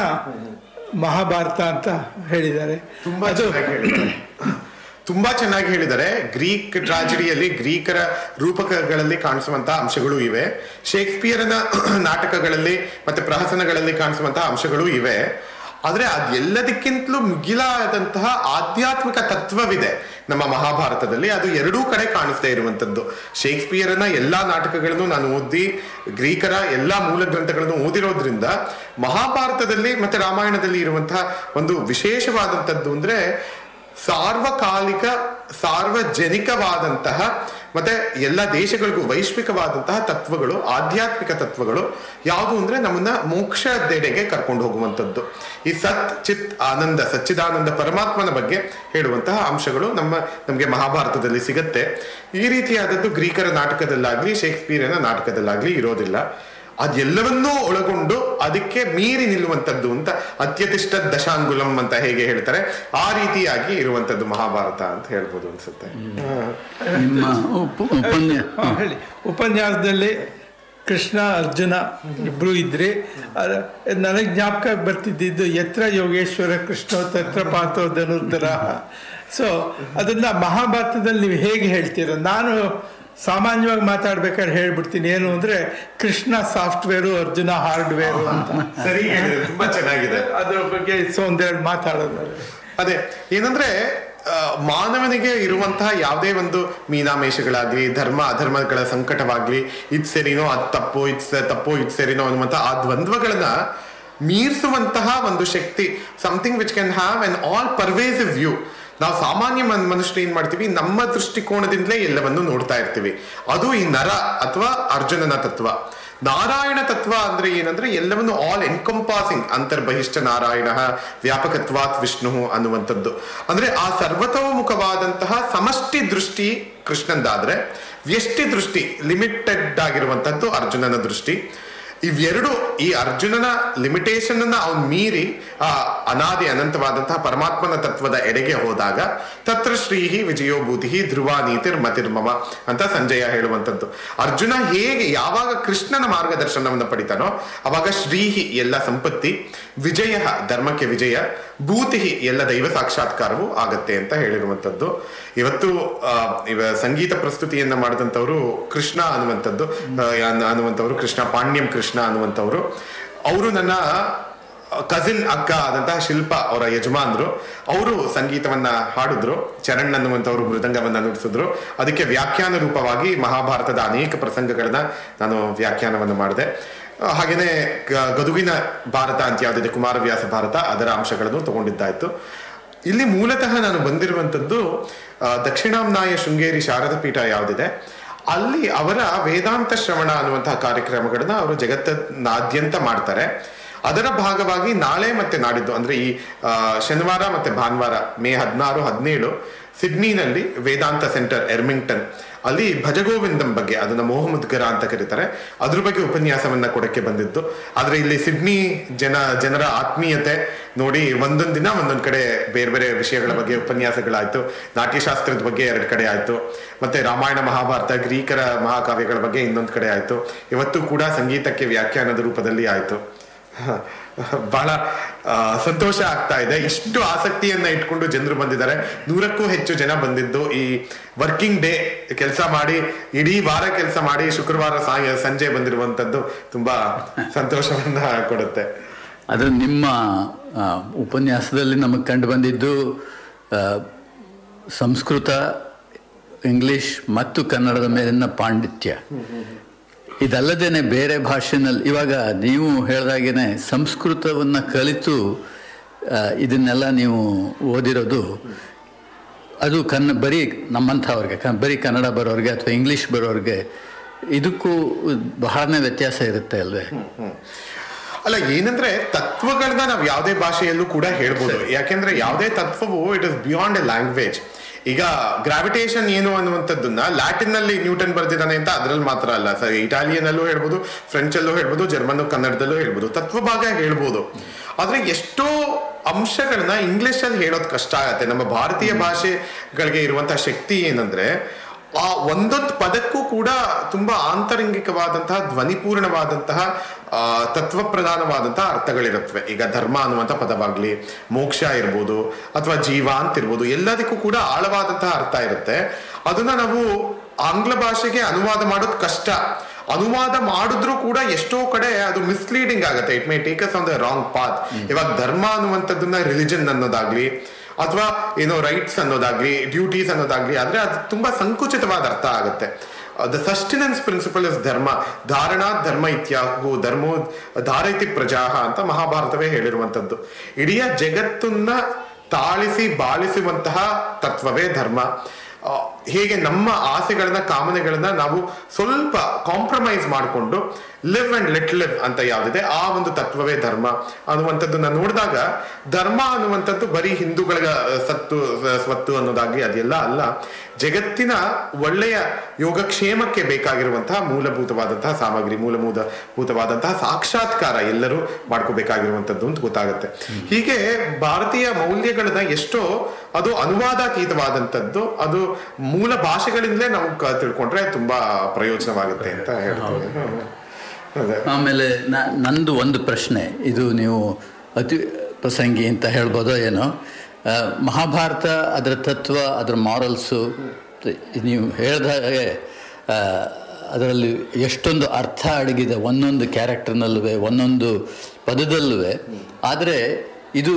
ಮಹಾಭಾರತ ಅಂತ ಹೇಳಿದ್ದಾರೆ ತುಂಬಾ ಅದು ಚೆನ್ನಾಗಿ ಹೇಳಿದ್ದಾರೆ. ತುಂಬಾ ಚೆನ್ನಾಗಿ ಹೇಳಿದ್ದಾರೆ ಗ್ರೀಕ್ ಟ್ರಾಜಿಡಿಯಲ್ಲಿ ಗ್ರೀಕರ ರೂಪಕಗಳಲ್ಲಿ ಕಾಣಿಸುವಂತಹ ಅಂಶಗಳು ಇವೆ ಶೇಕ್ಸ್ಪಿಯರ್ನ ನಾಟಕಗಳಲ್ಲಿ ಮತ್ತೆ ಪ್ರಹಸನಗಳಲ್ಲಿ ಕಾಣಿಸುವಂತಹ ಅಂಶಗಳು ಇವೆ ಆದ್ರೆ ಅದೆಲ್ಲದಕ್ಕಿಂತಲೂ ಮಿಗಿಲಾದಂತಹ ಆಧ್ಯಾತ್ಮಿಕ ತತ್ವವಿದೆ ನಮ್ಮ ಮಹಾಭಾರತದಲ್ಲಿ ಅದು ಎರಡೂ ಕಡೆ ಕಾಣಿಸ್ತಾ ಇರುವಂತದ್ದು ಶೇಕ್ಸ್ಪಿಯರ್ನ ಎಲ್ಲಾ ನಾಟಕಗಳನ್ನು ನಾನು ಓದಿ ಗ್ರೀಕರ ಎಲ್ಲಾ ಮೂಲ ಗ್ರಂಥಗಳನ್ನು ಓದಿರೋದ್ರಿಂದ ಮಹಾಭಾರತದಲ್ಲಿ ಮತ್ತೆ ರಾಮಾಯಣದಲ್ಲಿ ಇರುವಂತಹ ಒಂದು ವಿಶೇಷವಾದಂಥದ್ದು ಅಂದ್ರೆ ಸಾರ್ವಕಾಲಿಕ ಸಾರ್ವಜನಿಕವಾದಂತಹ ಮತ್ತೆ ಎಲ್ಲ ದೇಶಗಳಿಗೂ ವೈಶ್ವಿಕವಾದಂತಹ ತತ್ವಗಳು ಆಧ್ಯಾತ್ಮಿಕ ತತ್ವಗಳು ಯಾವುದು ಅಂದ್ರೆ ನಮ್ಮನ್ನ ಮೋಕ್ಷದೆಡೆಗೆ ಕರ್ಕೊಂಡು ಹೋಗುವಂಥದ್ದು ಈ ಸತ್ ಚಿತ್ ಆನಂದ ಸಚ್ಚಿದಾನಂದ ಪರಮಾತ್ಮನ ಬಗ್ಗೆ ಹೇಳುವಂತಹ ಅಂಶಗಳು ನಮ್ಮ ನಮಗೆ ಮಹಾಭಾರತದಲ್ಲಿ ಸಿಗತ್ತೆ ಈ ರೀತಿಯಾದದ್ದು ಗ್ರೀಕರ ನಾಟಕದಲ್ಲಾಗ್ಲಿ ಶೇಕ್ಸ್ಪಿಯರನ ನಾಟಕದಲ್ಲಾಗ್ಲಿ ಇರೋದಿಲ್ಲ ಅದೆಲ್ಲವನ್ನೂ ಒಳಗೊಂಡು ಅದಕ್ಕೆ ಮೀರಿ ನಿಲ್ಲುವಂಥದ್ದು ಅಂತ ಅತ್ಯತಿಷ್ಠ ದಶಾಂಗುಲಂ ಅಂತ ಹೇಗೆ ಹೇಳ್ತಾರೆ ಆ ರೀತಿಯಾಗಿ ಇರುವಂಥದ್ದು ಮಹಾಭಾರತ ಅಂತ ಹೇಳ್ಬೋದು ಅನ್ಸುತ್ತೆ ನಿಮ್ಮ ಉಪ ಉಪನ್ಯ ಹಾ, ಹೇಳಿ ಉಪನ್ಯಾಸದಲ್ಲಿ ಕೃಷ್ಣ ಅರ್ಜುನ ಇಬ್ರು ಇದ್ರಿ ಅದ- ನನಗೆ ಜ್ಞಾಪಕ ಬರ್ತಿದ್ದಿದ್ದು ಎತ್ರ ಯೋಗೇಶ್ವರ ಕೃಷ್ಣ ತತ್ರ ಪಾತೋ ಧನುರ್ಧರ ಸೊ ಅದನ್ನ ಮಹಾಭಾರತದಲ್ಲಿ ನೀವು ಹೇಗೆ ಹೇಳ್ತೀರ ನಾನು ಸಾಮಾನ್ಯವಾಗಿ ಮಾತಾಡ್ಬೇಕಾದ್ರೆ ಹೇಳ್ಬಿಡ್ತೀನಿ ಏನು ಅಂದ್ರೆ ಕೃಷ್ಣ ಸಾಫ್ಟ್ವೇರು ಅರ್ಜುನ ಹಾರ್ಡ್ವೇರು ಅಂತ ಸರಿ ಹೇಳಿದ್ರೆ ತುಂಬಾ ಚೆನ್ನಾಗಿದೆ ಅದ್ರ ಬಗ್ಗೆ ಸೊ ಒಂದೆರಡು ಮಾತಾಡೋದು ಅದೇ ಏನಂದ್ರೆ ಆ, ಮಾನವನಿಗೆ ಇರುವಂತಹ ಯಾವುದೇ ಒಂದು ಮೀನಾಮೇಷಗಳಾಗ್ಲಿ ಧರ್ಮ ಅಧರ್ಮಗಳ ಸಂಕಟವಾಗ್ಲಿ ಇದ್ ಸರಿನೋ ಅದ್ ತಪ್ಪು ಇದ್ ಸ- ತಪ್ಪು ಇದ್ ಸರಿನೋ ಅನ್ನುವಂತಹ ಆ ದ್ವಂದ್ವಗಳನ್ನ ಮೀರಿಸುವಂತಹ ಒಂದು ಶಕ್ತಿ something which can have an all pervasive view ನಾವು ಸಾಮಾನ್ಯ ಮನ್- ಮನುಷ್ಯರು ಏನ್ ಮಾಡ್ತೀವಿ ನಮ್ಮ ದೃಷ್ಟಿಕೋನದಿಂದಲೇ ಎಲ್ಲವನ್ನು ನೋಡ್ತಾ ಇರ್ತೀವಿ ಅದು ಈ ನರ ಅಥವಾ ಅರ್ಜುನನ ತತ್ವ ನಾರಾಯಣ ತತ್ವ ಅಂದ್ರೆ ಏನಂದ್ರೆ ಎಲ್ಲವನ್ನು ಆಲ್ ಎನ್ಕಂಪಾಸಿಂಗ್ ಅಂತರ್ಬಹಿಷ್ಠ ನಾರಾಯಣ ವ್ಯಾಪಕತ್ವಾತ್ ವಿಷ್ಣು ಅನ್ನುವಂಥದ್ದು ಅಂದ್ರೆ ಆ ಸರ್ವತೋಮುಖವಾದಂತಹ ಸಮಷ್ಟಿ ದೃಷ್ಟಿ ಕೃಷ್ಣಂದಾದ್ರೆ ವ್ಯಷ್ಟಿ ದೃಷ್ಟಿ ಲಿಮಿಟೆಡ್ ಆಗಿರುವಂತದ್ದು ಅರ್ಜುನನ ದೃಷ್ಟಿ ಇವೆರಡು ಈ ಅರ್ಜುನನ ಲಿಮಿಟೇಷನ್ ಅನ್ನ ಅವನ್ ಮೀರಿ ಆ ಅನಾದಿ ಅನಂತವಾದಂತಹ ಪರಮಾತ್ಮನ ತತ್ವದ ಎಡೆಗೆ ಹೋದಾಗ ತತ್ರ ಶ್ರೀಹಿ ವಿಜಯೋಭೂತಿ ಧ್ರುವ ನೀತಿರ್ ಮತಿರ್ಮಮ ಅಂತ ಸಂಜಯ ಹೇಳುವಂಥದ್ದು ಅರ್ಜುನ ಹೇಗೆ ಯಾವಾಗ ಕೃಷ್ಣನ ಮಾರ್ಗದರ್ಶನವನ್ನು ಪಡಿತಾನೋ ಅವಾಗ ಶ್ರೀಹಿ ಎಲ್ಲ ಸಂಪತ್ತಿ ವಿಜಯ ಧರ್ಮಕ್ಕೆ ವಿಜಯ ಭೂತಿ ಎಲ್ಲ ದೈವ ಸಾಕ್ಷಾತ್ಕಾರವು ಆಗತ್ತೆ ಅಂತ ಹೇಳಿರುವಂಥದ್ದು ಇವತ್ತು ಆ, ಇವ ಸಂಗೀತ ಪ್ರಸ್ತುತಿಯನ್ನ ಮಾಡಿದಂಥವ್ರು ಕೃಷ್ಣ ಅನ್ನುವಂಥದ್ದು ಆ, ಅನ್- ಅನ್ನುವಂಥವ್ರು ಕೃಷ್ಣ ಪಾಣ್ಯಂ ಕೃಷ್ಣ ಅನ್ನುವಂಥವ್ರು ಅವರು ನನ್ನ ಕಸಿನ್ ಅಕ್ಕ ಆದಂತಹ ಶಿಲ್ಪ ಅವರ ಯಜಮಾನ್ರು ಅವರು ಸಂಗೀತವನ್ನ ಹಾಡಿದ್ರು ಚರಣ್ ಅನ್ನುವಂಥವ್ರು ಮೃದಂಗವನ್ನ ನುಡಿಸಿದ್ರು ಅದಕ್ಕೆ ವ್ಯಾಖ್ಯಾನ ರೂಪವಾಗಿ ಮಹಾಭಾರತದ ಅನೇಕ ಪ್ರಸಂಗಗಳನ್ನ ನಾನು ವ್ಯಾಖ್ಯಾನವನ್ನು ಮಾಡಿದೆ ಆ, ಹಾಗೇನೆ ಗ- ಗದುಗಿನ ಭಾರತ ಅಂತ ಯಾವುದಿದೆ ಕುಮಾರವ್ಯಾಸ ಭಾರತ ಅದರ ಅಂಶಗಳನ್ನು ತಗೊಂಡಿದ್ದಾಯ್ತು ಇಲ್ಲಿ ಮೂಲತಃ ನಾನು ಬಂದಿರುವಂಥದ್ದು ಆ, ದಕ್ಷಿಣಾಮ್ನಾಯ ಶೃಂಗೇರಿ ಶಾರದಾ ಪೀಠ ಯಾವುದಿದೆ ಅಲ್ಲಿ ಅವರ ವೇದಾಂತ ಶ್ರವಣ ಅನ್ನುವಂತಹ ಕಾರ್ಯಕ್ರಮಗಳನ್ನ ಅವರು ಜಗತ್ತಿನಾದ್ಯಂತ ಮಾಡ್ತಾರೆ ಅದರ ಭಾಗವಾಗಿ ನಾಳೆ ಮತ್ತೆ ನಾಡಿದ್ದು ಅಂದ್ರೆ ಈ ಆ, ಶನಿವಾರ ಮತ್ತೆ ಭಾನುವಾರ ಮೇ ಹದಿನಾರು ಹದಿನೇಳು ಸಿಡ್ನಿನಲ್ಲಿ ವೇದಾಂತ ಸೆಂಟರ್ ಎರ್ಮಿಂಗ್ಟನ್ ಅಲ್ಲಿ ಭಜಗೋವಿಂದಂ ಬಗ್ಗೆ ಅದನ್ನ ಮೋಹಮುದ್ಗರ ಅಂತ ಕರೀತಾರೆ ಅದ್ರ ಬಗ್ಗೆ ಉಪನ್ಯಾಸವನ್ನ ಕೊಡಕ್ಕೆ ಬಂದಿದ್ದು ಆದ್ರೆ ಇಲ್ಲಿ ಸಿಡ್ನಿ ಜನ ಜನರ ಆತ್ಮೀಯತೆ ನೋಡಿ ಒಂದೊಂದ್ ದಿನ ಒಂದೊಂದ್ ಕಡೆ ಬೇರೆ ಬೇರೆ ವಿಷಯಗಳ ಬಗ್ಗೆ ಉಪನ್ಯಾಸಗಳಾಯ್ತು ನಾಟ್ಯಶಾಸ್ತ್ರದ ಬಗ್ಗೆ ಎರಡು ಕಡೆ ಆಯ್ತು ಮತ್ತೆ ರಾಮಾಯಣ ಮಹಾಭಾರತ ಗ್ರೀಕರ ಮಹಾಕಾವ್ಯಗಳ ಬಗ್ಗೆ ಇನ್ನೊಂದ್ ಕಡೆ ಆಯ್ತು ಇವತ್ತು ಕೂಡ ಸಂಗೀತಕ್ಕೆ ವ್ಯಾಖ್ಯಾನದ ರೂಪದಲ್ಲಿ ಆಯ್ತು ಬಹಳ ಆ, ಸಂತೋಷ ಆಗ್ತಾ ಇದೆ ಇಷ್ಟು ಆಸಕ್ತಿಯನ್ನ ಇಟ್ಕೊಂಡು ಜನರು ಬಂದಿದ್ದಾರೆ ನೂರಕ್ಕೂ ಹೆಚ್ಚು ಜನ ಬಂದಿದ್ದು ಈ ವರ್ಕಿಂಗ್ ಡೇ ಕೆಲಸ ಮಾಡಿ ಇಡೀ ವಾರ ಕೆಲಸ ಮಾಡಿ ಶುಕ್ರವಾರ ಸಾಯ ಸಂಜೆ ಬಂದಿರುವಂತದ್ದು ತುಂಬಾ ಸಂತೋಷವನ್ನ ಕೊಡುತ್ತೆ ಅದು ನಿಮ್ಮ ಆ, ಉಪನ್ಯಾಸದಲ್ಲಿ ನಮಗೆ ಕಂಡು ಬಂದಿದ್ದು ಆ, ಸಂಸ್ಕೃತ ಇಂಗ್ಲಿಷ್ ಮತ್ತು ಕನ್ನಡದ ಮೇಲಿನ ಪಾಂಡಿತ್ಯ ಇದಲ್ಲದೇನೆ ಬೇರೆ ಭಾಷೆನಲ್ಲಿ ಇವಾಗ ನೀವು ಹೇಳ್ದಾಗೇನೆ ಸಂಸ್ಕೃತವನ್ನು ಕಲಿತು ಆ, ಇದನ್ನೆಲ್ಲ ನೀವು ಓದಿರೋದು ಅದು ಕನ್ನ ಬರೀ ನಮ್ಮಂಥವ್ರಿಗೆ ಕ ಬರೀ ಕನ್ನಡ ಬರೋರಿಗೆ ಅಥವಾ ಇಂಗ್ಲೀಷ್ ಬರೋರಿಗೆ ಇದಕ್ಕೂ ಬಹಳನೇ ವ್ಯತ್ಯಾಸ ಇರುತ್ತೆ ಅಲ್ವೇ ಅಲ್ಲ ಏನಂದ್ರೆ ತತ್ವಗಳನ್ನ ನಾವು ಯಾವುದೇ ಭಾಷೆಯಲ್ಲೂ ಕೂಡ ಹೇಳ್ಬೋದು ಯಾಕೆಂದ್ರೆ ಯಾವುದೇ ತತ್ವವು it is beyond a language ಈಗ ಗ್ರಾವಿಟೇಷನ್ ಏನು ಅನ್ನುವಂಥದ್ದನ್ನ ಲ್ಯಾಟಿನ್ ನಲ್ಲಿ ನ್ಯೂಟನ್ ಬರ್ದಿದ್ದಾನೆ ಅಂತ ಅದ್ರಲ್ಲಿ ಮಾತ್ರ ಅಲ್ಲ ಸರ್ ಇಟಾಲಿಯನ್ ಅಲ್ಲೂ ಹೇಳ್ಬೋದು ಫ್ರೆಂಚ್ ಅಲ್ಲೂ ಹೇಳ್ಬೋದು ಜರ್ಮನ್ ಕನ್ನಡದಲ್ಲೂ ಹೇಳ್ಬೋದು ತತ್ವ ಭಾಗ ಹೇಳ್ಬೋದು ಆದ್ರೆ ಎಷ್ಟೋ ಅಂಶಗಳನ್ನ ಇಂಗ್ಲಿಷ್ ಅಲ್ಲಿ ಹೇಳೋದು ಕಷ್ಟ ಆಗತ್ತೆ ನಮ್ಮ ಭಾರತೀಯ ಭಾಷೆಗಳಿಗೆ ಇರುವಂತಹ ಶಕ್ತಿ ಏನಂದ್ರೆ ಆ ಒಂದೊಂದು ಪದಕ್ಕೂ ಕೂಡ ತುಂಬಾ ಆಂತರಂಗಿಕವಾದಂತಹ ಧ್ವನಿಪೂರ್ಣವಾದಂತಹ ಆ, ತತ್ವಪ್ರಧಾನವಾದಂತಹ ಅರ್ಥಗಳಿರುತ್ತವೆ ಈಗ ಧರ್ಮ ಅನ್ನುವಂಥ ಪದವಾಗ್ಲಿ ಮೋಕ್ಷ ಇರ್ಬೋದು ಅಥವಾ ಜೀವ ಅಂತ ಇರ್ಬೋದು ಎಲ್ಲದಕ್ಕೂ ಕೂಡ ಆಳವಾದಂತಹ ಅರ್ಥ ಇರುತ್ತೆ ಅದನ್ನ ನಾವು ಆಂಗ್ಲ ಭಾಷೆಗೆ ಅನುವಾದ ಮಾಡೋದು ಕಷ್ಟ ಅನುವಾದ ಮಾಡಿದ್ರು ಕೂಡ ಎಷ್ಟೋ ಕಡೆ ಅದು ಮಿಸ್ಲೀಡಿಂಗ್ ಆಗುತ್ತೆ it may take us on the wrong path ಇವಾಗ ಧರ್ಮ ಅನ್ನುವಂಥದ್ದನ್ನ ರಿಲಿಜನ್ ಅನ್ನೋದಾಗ್ಲಿ ಅಥವಾ ಏನೋ ರೈಟ್ಸ್ ಅನ್ನೋದಾಗ್ಲಿ ಡ್ಯೂಟೀಸ್ ಅನ್ನೋದಾಗ್ಲಿ ಆದ್ರೆ ಅದು ತುಂಬಾ ಸಂಕುಚಿತವಾದ ಅರ್ಥ ಆಗುತ್ತೆ ದ ಸಸ್ಟಿನೆನ್ಸ್ ಪ್ರಿನ್ಸಿಪಲ್ ಇಸ್ ಧರ್ಮ ಧಾರಣಾ ಧರ್ಮ ಇತ್ಯಾಹು ಧರ್ಮೋ ಧಾರೈತಿ ಪ್ರಜಾಹ ಅಂತ ಮಹಾಭಾರತವೇ ಹೇಳಿರುವಂಥದ್ದು ಇಡೀ ಜಗತ್ತನ್ನ ತಾಳಿಸಿ ಬಾಳಿಸುವಂತಹ ತತ್ವವೇ ಧರ್ಮ ಆ, ಹೇಗೆ ನಮ್ಮ ಆಸೆಗಳನ್ನ ಕಾಮನೆಗಳನ್ನ ನಾವು ಸ್ವಲ್ಪ ಕಾಂಪ್ರಮೈಸ್ ಮಾಡಿಕೊಂಡು ಲಿವ್ ಅಂಡ್ ಲೆಟ್ ಲಿವ್ ಅಂತ ಯಾವ್ದಿದೆ ಆ ಒಂದು ತತ್ವವೇ ಧರ್ಮ ಅನ್ನುವಂಥದ್ದನ್ನ ನೋಡಿದಾಗ ಧರ್ಮ ಅನ್ನುವಂಥದ್ದು ಬರೀ ಹಿಂದೂಗಳ ಸತ್ತು ಸ್ವತ್ತು ಅನ್ನೋದಾಗ್ಲಿ ಅದೆಲ್ಲ ಅಲ್ಲ ಜಗತ್ತಿನ ಒಳ್ಳೆಯ ಯೋಗಕ್ಷೇಮಕ್ಕೆ ಬೇಕಾಗಿರುವಂತಹ ಮೂಲಭೂತವಾದಂತಹ ಸಾಮಗ್ರಿ ಮೂಲಭೂತಭೂತವಾದಂತಹ ಸಾಕ್ಷಾತ್ಕಾರ ಎಲ್ಲರೂ ಮಾಡ್ಕೋಬೇಕಾಗಿರುವಂತದ್ದು ಅಂತ ಗೊತ್ತಾಗುತ್ತೆ ಹೀಗೆ ಭಾರತೀಯ ಮೌಲ್ಯಗಳನ್ನ ಎಷ್ಟೋ ಅದು ಅನುವಾದಾತೀತವಾದಂಥದ್ದು ಅದು ಮೂಲ ಭಾಷೆಗಳಿಂದಲೇ ನಾವು ಕ- ತಿಳ್ಕೊಂಡ್ರೆ ತುಂಬಾ ಪ್ರಯೋಜನವಾಗುತ್ತೆ ಅಂತ ಹೇಳ್ತೀನಿ ಅದೇ ಆಮೇಲೆ ನ- ನಂದು ಒಂದು ಪ್ರಶ್ನೆ ಇದು ನೀವು ಅತಿ ಪ್ರಸಂಗಿ ಅಂತ ಹೇಳ್ಬೋದೋ ಏನೋ ಆ, ಮಹಾಭಾರತ ಅದರ ತತ್ವ ಅದರ ಮಾರಲ್ಸು ನೀವು ಹೇಳಿದ ಹಾಗೆ ಆ, ಅದರಲ್ಲಿ ಎಷ್ಟೊಂದು ಅರ್ಥ ಅಡಗಿದೆ ಒಂದೊಂದು ಕ್ಯಾರೆಕ್ಟರ್ನಲ್ಲೂ ಒಂದೊಂದು ಪದದಲ್ಲೂ ಆದರೆ ಇದು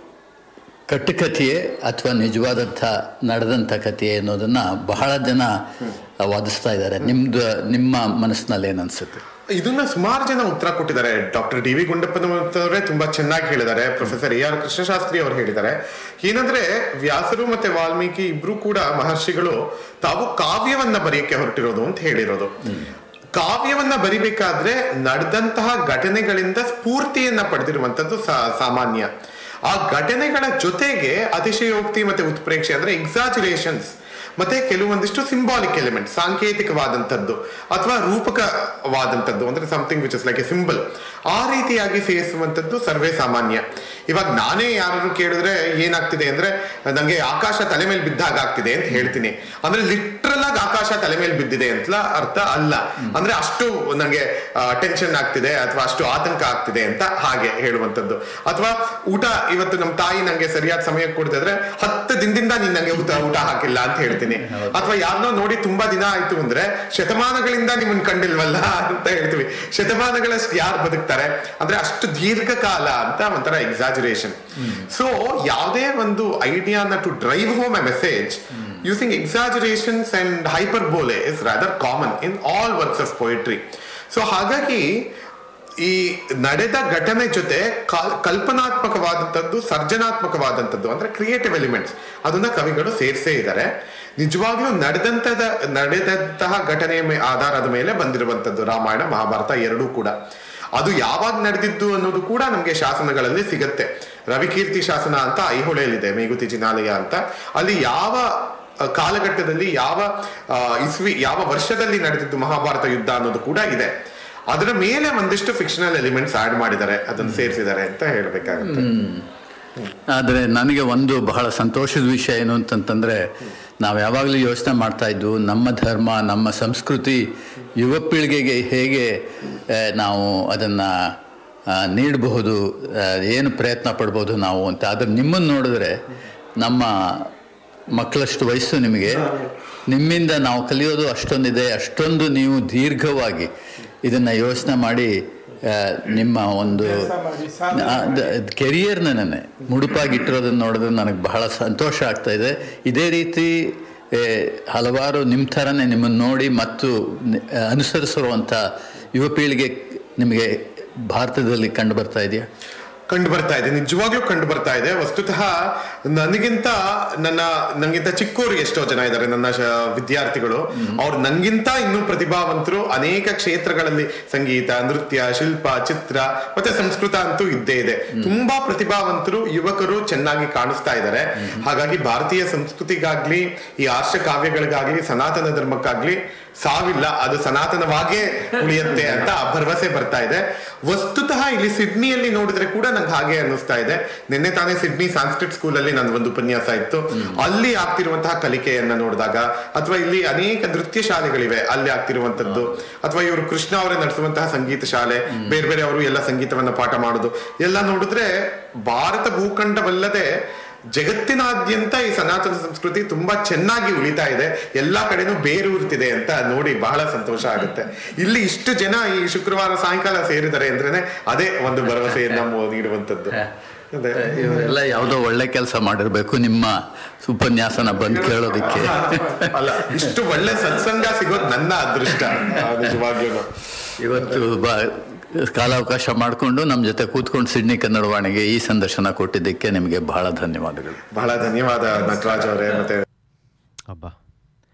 ಕಟ್ಟುಕಥೆಯೇ ಅಥವಾ ನಿಜವಾದಂಥ ನಡೆದಂಥ ಕಥೆಯೇ ಅನ್ನೋದನ್ನು ಬಹಳ ಜನ ವಾದಿಸ್ತಾ ಇದ್ದಾರೆ ನಿಮ್ದು ನಿಮ್ಮ ಮನಸ್ಸಿನಲ್ಲಿ ಏನು ಅನ್ಸುತ್ತೆ ಇದನ್ನ ಸುಮಾರು ಜನ ಉತ್ತರ ಕೊಟ್ಟಿದ್ದಾರೆ ಡಾಕ್ಟರ್ ಡಿ ವಿ ಗುಂಡಪ್ಪನವರೇ ತುಂಬಾ ಚೆನ್ನಾಗಿ ಹೇಳಿದ್ದಾರೆ ಪ್ರೊಫೆಸರ್ ಎ ಆರ್ ಕೃಷ್ಣಶಾಸ್ತ್ರಿ ಅವರು ಹೇಳಿದ್ದಾರೆ ಏನಂದ್ರೆ ವ್ಯಾಸರು ಮತ್ತೆ ವಾಲ್ಮೀಕಿ ಇಬ್ರು ಕೂಡ ಮಹರ್ಷಿಗಳು ತಾವು ಕಾವ್ಯವನ್ನ ಬರೆಯಕ್ಕೆ ಹೊರಟಿರೋದು ಅಂತ ಹೇಳಿರೋದು ಕಾವ್ಯವನ್ನ ಬರಿಬೇಕಾದ್ರೆ ನಡೆದಂತಹ ಘಟನೆಗಳಿಂದ ಸ್ಫೂರ್ತಿಯನ್ನ ಪಡೆದಿರುವಂತದ್ದು ಸಾ- ಸಾಮಾನ್ಯ ಆ ಘಟನೆಗಳ ಜೊತೆಗೆ ಅತಿಶಯೋಕ್ತಿ ಮತ್ತೆ ಉತ್ಪ್ರೇಕ್ಷೆ ಅಂದ್ರೆ ಎಕ್ಸಾಜುರೇಷನ್ಸ್ ಮತ್ತೆ ಕೆಲವೊಂದಿಷ್ಟು ಸಿಂಬಾಲಿಕ್ ಎಲಿಮೆಂಟ್ ಸಾಂಕೇತಿಕವಾದಂಥದ್ದು ಅಥವಾ ರೂಪಕವಾದಂಥದ್ದು ಅಂದ್ರೆ something which is like a symbol ಆ ರೀತಿಯಾಗಿ ಸೇರಿಸುವಂಥದ್ದು ಸರ್ವೇ ಸಾಮಾನ್ಯ ಇವಾಗ ನಾನೇ ಯಾರು ಕೇಳಿದ್ರೆ ಏನಾಗ್ತಿದೆ ಅಂದ್ರೆ ನಂಗೆ ಆಕಾಶ ತಲೆ ಮೇಲೆ ಬಿದ್ದಾಗ ಆಗ್ತಿದೆ ಅಂತ ಹೇಳ್ತೀನಿ ಅಂದ್ರೆ ಲಿಟ್ರಲ್ ಆಗಿ ಆಕಾಶ ತಲೆ ಮೇಲೆ ಬಿದ್ದಿದೆ ಅಂತ ಅರ್ಥ ಅಲ್ಲ ಅಂದ್ರೆ ಅಷ್ಟು ನಂಗೆ ಟೆನ್ಷನ್ ಆಗ್ತಿದೆ ಅಥವಾ ಅಷ್ಟು ಆತಂಕ ಆಗ್ತಿದೆ ಅಂತ ಹಾಗೆ ಹೇಳುವಂಥದ್ದು ಅಥವಾ ಊಟ ಇವತ್ತು ನಮ್ಮ ತಾಯಿ ನಂಗೆ ಸರಿಯಾದ ಸಮಯಕ್ಕೆ ಕೊಡ್ತಿದ್ರೆ ಹತ್ತು ದಿನದಿಂದ ನೀನ್ ನಂಗೆ ಊಟ ಊಟ ಹಾಕಿಲ್ಲ ಅಂತ ಹೇಳ್ತೀನಿ ಅಥವಾ ಯಾರನ್ನೋ ನೋಡಿ ತುಂಬಾ ದಿನ ಆಯ್ತು ಅಂದ್ರೆ ಶತಮಾನಗಳಿಂದ ನಿಮ್ಮನ್ ಕಂಡಿಲ್ವಲ್ಲ ಅಂತ ಹೇಳ್ತೀವಿ ಶತಮಾನಗಳಷ್ಟು ಯಾರು ಬದುಕ್ತಾರೆ ಅಂದ್ರೆ ಅಷ್ಟು ದೀರ್ಘಕಾಲ ಅಂತ ಒಂಥರ ಎಕ್ಸಾಜುರೇಷನ್ ಸೊ ಯಾವುದೇ ಒಂದು ಐಡಿಯಾನ to drive home a message using exaggerations and hyperbole is rather common in all works of poetry so ಹಾಗಾಗಿ ಈ ನಡೆದ ಘಟನೆ ಜೊತೆ ಕಲ್- ಕಲ್ಪನಾತ್ಮಕವಾದಂಥದ್ದು ಸರ್ಜನಾತ್ಮಕವಾದಂಥದ್ದು ಅಂದ್ರೆ ಕ್ರಿಯೇಟಿವ್ ಎಲಿಮೆಂಟ್ಸ್ ಅದನ್ನ ಕವಿಗಳು ಸೇರಿಸೇ ಇದ್ದಾರೆ ನಿಜವಾಗ್ಲೂ ನಡೆದಂತದ ನಡೆದಂತಹ ಘಟನೆಯ ಮೇ- ಆಧಾರದ ಮೇಲೆ ಬಂದಿರುವಂತದ್ದು ರಾಮಾಯಣ ಮಹಾಭಾರತ ಎರಡೂ ಕೂಡ ಅದು ಯಾವಾಗ ನಡೆದಿದ್ದು ಅನ್ನೋದು ಕೂಡ ನಮಗೆ ಶಾಸನಗಳಲ್ಲಿ ಸಿಗತ್ತೆ ರವಿಕೀರ್ತಿ ಶಾಸನ ಅಂತ ಐಹೊಳೆಯಲ್ಲಿದೆ ಮೇಗುತಿ ಜಿನಾಲಯ ಅಂತ ಅಲ್ಲಿ ಯಾವ ಅಹ್, ಕಾಲಘಟ್ಟದಲ್ಲಿ ಯಾವ ಅಹ್, ಇಸ್ವಿ ಯಾವ ವರ್ಷದಲ್ಲಿ ನಡೆದಿದ್ದು ಮಹಾಭಾರತ ಯುದ್ಧ ಅನ್ನೋದು ಕೂಡ ಇದೆ ಅದರ ಮೇಲೆ ಒಂದಿಷ್ಟು ಫಿಕ್ಷನಲ್ ಎಲಿಮೆಂಟ್ಸ್ ಆಡ್ ಮಾಡಿದ್ದಾರೆ ಅದನ್ನು ಸೇರಿಸಿದ್ದಾರೆ ಅಂತ ಹೇಳ್ಬೇಕಾಗುತ್ತೆ ಆದರೆ ನನಗೆ ಒಂದು ಬಹಳ ಸಂತೋಷದ ವಿಷಯ ಏನು ಅಂತಂತಂದರೆ ನಾವು ಯಾವಾಗಲೂ ಯೋಚನೆ ಮಾಡ್ತಾ ಇದ್ದು ನಮ್ಮ ಧರ್ಮ ನಮ್ಮ ಸಂಸ್ಕೃತಿ ಯುವ ಪೀಳಿಗೆಗೆ ಹೇಗೆ ಆ, ನಾವು ಅದನ್ನು ನೀಡಬಹುದು ಆ, ಏನು ಪ್ರಯತ್ನ ಪಡ್ಬೋದು ನಾವು ಅಂತ ಆದರೆ ನಿಮ್ಮನ್ನು ನೋಡಿದ್ರೆ ನಮ್ಮ ಮಕ್ಕಳಷ್ಟು ವಯಸ್ಸು ನಿಮಗೆ ನಿಮ್ಮಿಂದ ನಾವು ಕಲಿಯೋದು ಅಷ್ಟೊಂದಿದೆ ಅಷ್ಟೊಂದು ನೀವು ದೀರ್ಘವಾಗಿ ಇದನ್ನು ಯೋಚನೆ ಮಾಡಿ ಆ, ನಿಮ್ಮ ಒಂದು ಕೆರಿಯರ್ನೇ ಮುಡುಪಾಗಿಟ್ಟಿರೋದನ್ನ ನೋಡಿದ್ರೆ ನನಗೆ ಬಹಳ ಸಂತೋಷ ಆಗ್ತಾ ಇದೆ ಇದೇ ರೀತಿ ಏ, ಹಲವಾರು ನಿಮ್ಮ ಥರನೇ ನಿಮ್ಮನ್ನು ನೋಡಿ ಮತ್ತು ನಿ- ಅನುಸರಿಸಿರುವಂಥ ಯುವ ಪೀಳಿಗೆ ನಿಮಗೆ ಭಾರತದಲ್ಲಿ ಕಂಡು ಬರ್ತಾ ಇದೆಯಾ ಕಂಡು ಬರ್ತಾ ಇದೆ ನಿಜವಾಗ್ಲೂ ಕಂಡು ಬರ್ತಾ ಇದೆ ವಸ್ತುತಃ ನನಗಿಂತ ನನ್ನ ನಂಗಿಂತ ಚಿಕ್ಕೋರು ಎಷ್ಟೋ ಜನ ಇದ್ದಾರೆ ನನ್ನ ಶ- ವಿದ್ಯಾರ್ಥಿಗಳು ಅವ್ರು ನಂಗಿಂತ ಇನ್ನೂ ಪ್ರತಿಭಾವಂತರು ಅನೇಕ ಕ್ಷೇತ್ರಗಳಲ್ಲಿ ಸಂಗೀತ ನೃತ್ಯ ಶಿಲ್ಪ ಚಿತ್ರ ಮತ್ತೆ ಸಂಸ್ಕೃತ ಅಂತೂ ಇದ್ದೇ ಇದೆ ತುಂಬಾ ಪ್ರತಿಭಾವಂತರು ಯುವಕರು ಚೆನ್ನಾಗಿ ಕಾಣಿಸ್ತಾ ಇದ್ದಾರೆ ಹಾಗಾಗಿ ಭಾರತೀಯ ಸಂಸ್ಕೃತಿಗಾಗ್ಲಿ ಈ ಆರ್ಷ ಕಾವ್ಯಗಳಿಗಾಗ್ಲಿ ಸನಾತನ ಧರ್ಮಕ್ಕಾಗ್ಲಿ ಸಾವಿಲ್ಲ ಅದು ಸನಾತನವಾಗೇ ಉಳಿಯುತ್ತೆ ಅಂತ ಭರವಸೆ ಬರ್ತಾ ಇದೆ ವಸ್ತುತಃ ಇಲ್ಲಿ ಸಿಡ್ನಿಯಲ್ಲಿ ನೋಡಿದ್ರೆ ಕೂಡ ನಂಗೆ ಹಾಗೆ ಅನ್ನಿಸ್ತಾ ಇದೆ ನಿನ್ನೆ ತಾನೇ ಸಿಡ್ನಿ ಸಾಂಸ್ಕ್ರಿಟ್ ಸ್ಕೂಲ್ ಅಲ್ಲಿ ನನ್ನ ಒಂದು ಉಪನ್ಯಾಸ ಇತ್ತು ಅಲ್ಲಿ ಆಗ್ತಿರುವಂತಹ ಕಲಿಕೆಯನ್ನ ನೋಡಿದಾಗ ಅಥವಾ ಇಲ್ಲಿ ಅನೇಕ ನೃತ್ಯ ಶಾಲೆಗಳಿವೆ ಅಲ್ಲಿ ಆಗ್ತಿರುವಂತದ್ದು ಅಥವಾ ಇವರು ಕೃಷ್ಣ ಅವರೇ ನಡೆಸುವಂತಹ ಸಂಗೀತ ಶಾಲೆ ಬೇರೆ ಬೇರೆ ಅವರು ಎಲ್ಲ ಸಂಗೀತವನ್ನ ಪಾಠ ಮಾಡೋದು ಎಲ್ಲ ನೋಡಿದ್ರೆ ಭಾರತ ಭೂಖಂಡವಲ್ಲದೆ ಜಗತ್ತಿನಾದ್ಯಂತ ಈ ಸನಾತನ ಸಂಸ್ಕೃತಿ ತುಂಬಾ ಚೆನ್ನಾಗಿ ಉಳಿತಾ ಇದೆ ಎಲ್ಲಾ ಕಡೆನೂ ಬೇರೂರ್ತಿದೆ ಅಂತ ನೋಡಿ ಬಹಳ ಸಂತೋಷ ಆಗುತ್ತೆ ಇಲ್ಲಿ ಇಷ್ಟು ಜನ ಈ ಶುಕ್ರವಾರ ಸಾಯಂಕಾಲ ಸೇರಿದ್ದಾರೆ ಅಂದ್ರೇನೆ ಅದೇ ಒಂದು ಭರವಸೆಯನ್ನ ಮೊ- ನೀಡುವಂತದ್ದು ಅದೇ. ಇವರೆಲ್ಲ ಯಾವುದೋ ಒಳ್ಳೆ ಕೆಲಸ ಮಾಡಿರ್ಬೇಕು ನಿಮ್ಮ ಉಪನ್ಯಾಸನ ಬಂದು ಕೇಳೋದಕ್ಕೆ ಅಲ್ಲ ಇಷ್ಟು ಒಳ್ಳೆ ಸತ್ಸಂಗ ಸಿಗೋದು ನನ್ನ ಅದೃಷ್ಟ ಆ, ನಿಜವಾಗ್ಲೂ ಇವತ್ತು ಬ ಕಾಲಾವಕಾಶ ಮಾಡಿಕೊಂಡು ನಮ್ಮ ಜೊತೆ ಕೂತ್ಕೊಂಡು ಸಿಡ್ನಿ ಕನ್ನಡವಾಣಿಗೆ ಈ ಸಂದರ್ಶನ ಕೊಟ್ಟಿದ್ದಕ್ಕೆ ನಿಮಗೆ ಬಹಳ ಧನ್ಯವಾದಗಳು ಬಹಳ ಧನ್ಯವಾದ ನಟರಾಜ್ ಅವರೇ ಮತ್ತೆ ಅಬ್ಬಾ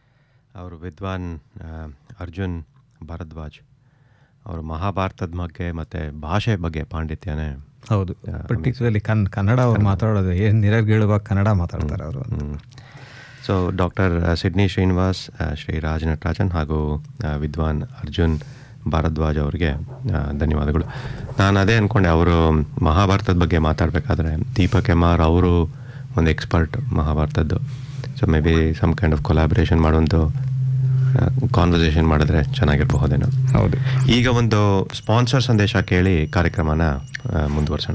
ಅವರು ವಿದ್ವಾನ್ ಆ, ಅರ್ಜುನ್ ಭರದ್ವಾಜ್ ಅವರು ಮಹಾಭಾರತದ ಬಗ್ಗೆ ಮತ್ತು ಭಾಷೆ ಬಗ್ಗೆ ಪಾಂಡಿತ್ಯನೇ ಹೌದು ಪರ್ಟಿಕ್ಯುಲರ್ಲಿ ಕನ್ ಕನ್ನಡ ಅವ್ರು ಮಾತಾಡೋದು ಏನು ನಿರರ್ಗೇಳುವಾಗ ಕನ್ನಡ ಮಾತಾಡ್ತಾರೆ ಅವರು ಸೊ ಡಾಕ್ಟರ್ ಸಿಡ್ನಿ ಶ್ರೀನಿವಾಸ್ ಆ, ಶ್ರೀ ರಾಜ್ ನಟರಾಜನ್ ಹಾಗೂ ಆ, ವಿದ್ವಾನ್ ಅರ್ಜುನ್ ಭಾರದ್ವಾಜ್ ಅವರಿಗೆ ಆ, ಧನ್ಯವಾದಗಳು ನಾನು ಅದೇ ಅಂದ್ಕೊಂಡೆ ಅವರು ಮಹಾಭಾರತದ ಬಗ್ಗೆ ಮಾತಾಡಬೇಕಾದ್ರೆ ದೀಪಕ್ ಎಮ್ ಆರ್ ಅವರು ಒಂದು ಎಕ್ಸ್ಪರ್ಟ್ ಮಹಾಭಾರತದ್ದು so maybe some kind of collaboration ಮಾಡುವಂಥ ಕಾನ್ವರ್ಸೇಷನ್ ಮಾಡಿದ್ರೆ ಚೆನ್ನಾಗಿರಬಹುದೇನೋ ಹೌದು ಈಗ ಒಂದು ಸ್ಪಾನ್ಸರ್ ಸಂದೇಶ ಕೇಳಿ ಕಾರ್ಯಕ್ರಮನ ಆ, ಮುಂದುವರ್ಸೋಣ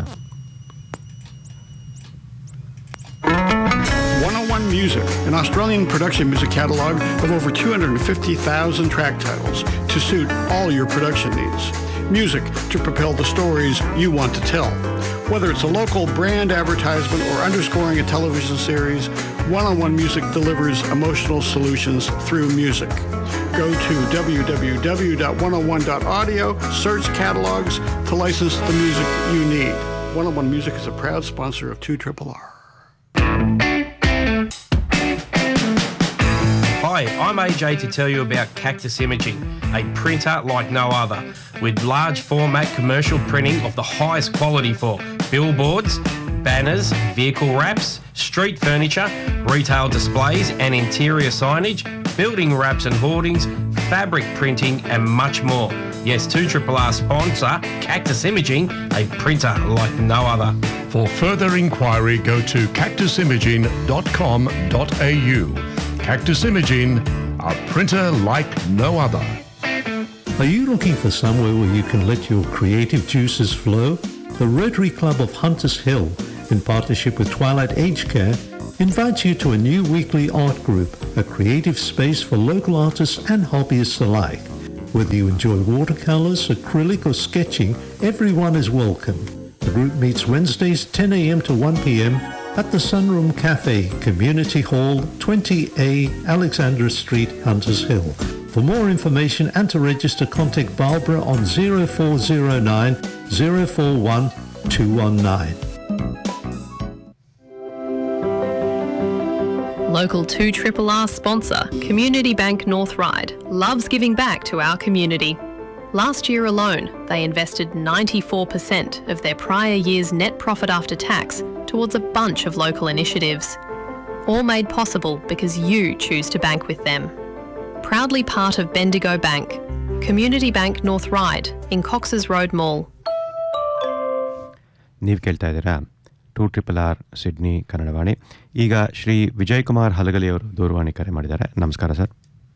101 Music, an Australian production music catalog of over 250,000 track titles to suit all your production needs. Music to propel the stories you want to tell. Whether it's a local brand advertisement or underscoring a television series, 101 Music delivers emotional solutions through music. Go to www.101.audio, search catalogs to license the music you need. 101 Music is a proud sponsor of 2 R. Hi, I'm AJ to tell you about Cactus Imaging, a printer like no other, with large format commercial printing of the highest quality for billboards, banners, vehicle wraps, street furniture, retail displays and interior signage, building wraps and hoardings, fabric printing, and much more. Yes, 2RRR sponsor Cactus Imaging, a printer like no other. For further inquiry, go to cactusimaging.com.au. Cactus Imaging, a printer like no other. Are you looking for somewhere where you can let your creative juices flow? The Rotary Club of Hunters Hill, in partnership with Twilight Age Care, invites you to a new weekly art group, a creative space for local artists and hobbyists alike. Whether you enjoy watercolors, acrylic, or sketching, everyone is welcome. The group meets Wednesdays 10 a.m. to 1 p.m. at the Sunroom Cafe, Community Hall, 20A, Alexandra Street, Hunters Hill. For more information and to register, contact Barbara on 0409 041 219. Local 2 R sponsor, Community Bank North Ryde, loves giving back to our community. Last year alone, they invested 94% of their prior year's net profit after tax towards a bunch of local initiatives. All made possible because you choose to bank with them. Proudly part of Bendigo Bank, Community Bank North Ryde in Cox's Road Mall. ನೀವು ಕೇಳ್ತಾ ಇದ್ದೀರಾ two triple R Sydney Kannadavani ಈಗ ಶ್ರೀ ವಿಜಯ್ ಕುಮಾರ್ ಹಲಗಲಿ ಅವರು ದೂರವಾಣಿ ಕರೆ ಮಾಡಿದ್ದಾರೆ ನಮಸ್ಕಾರ sir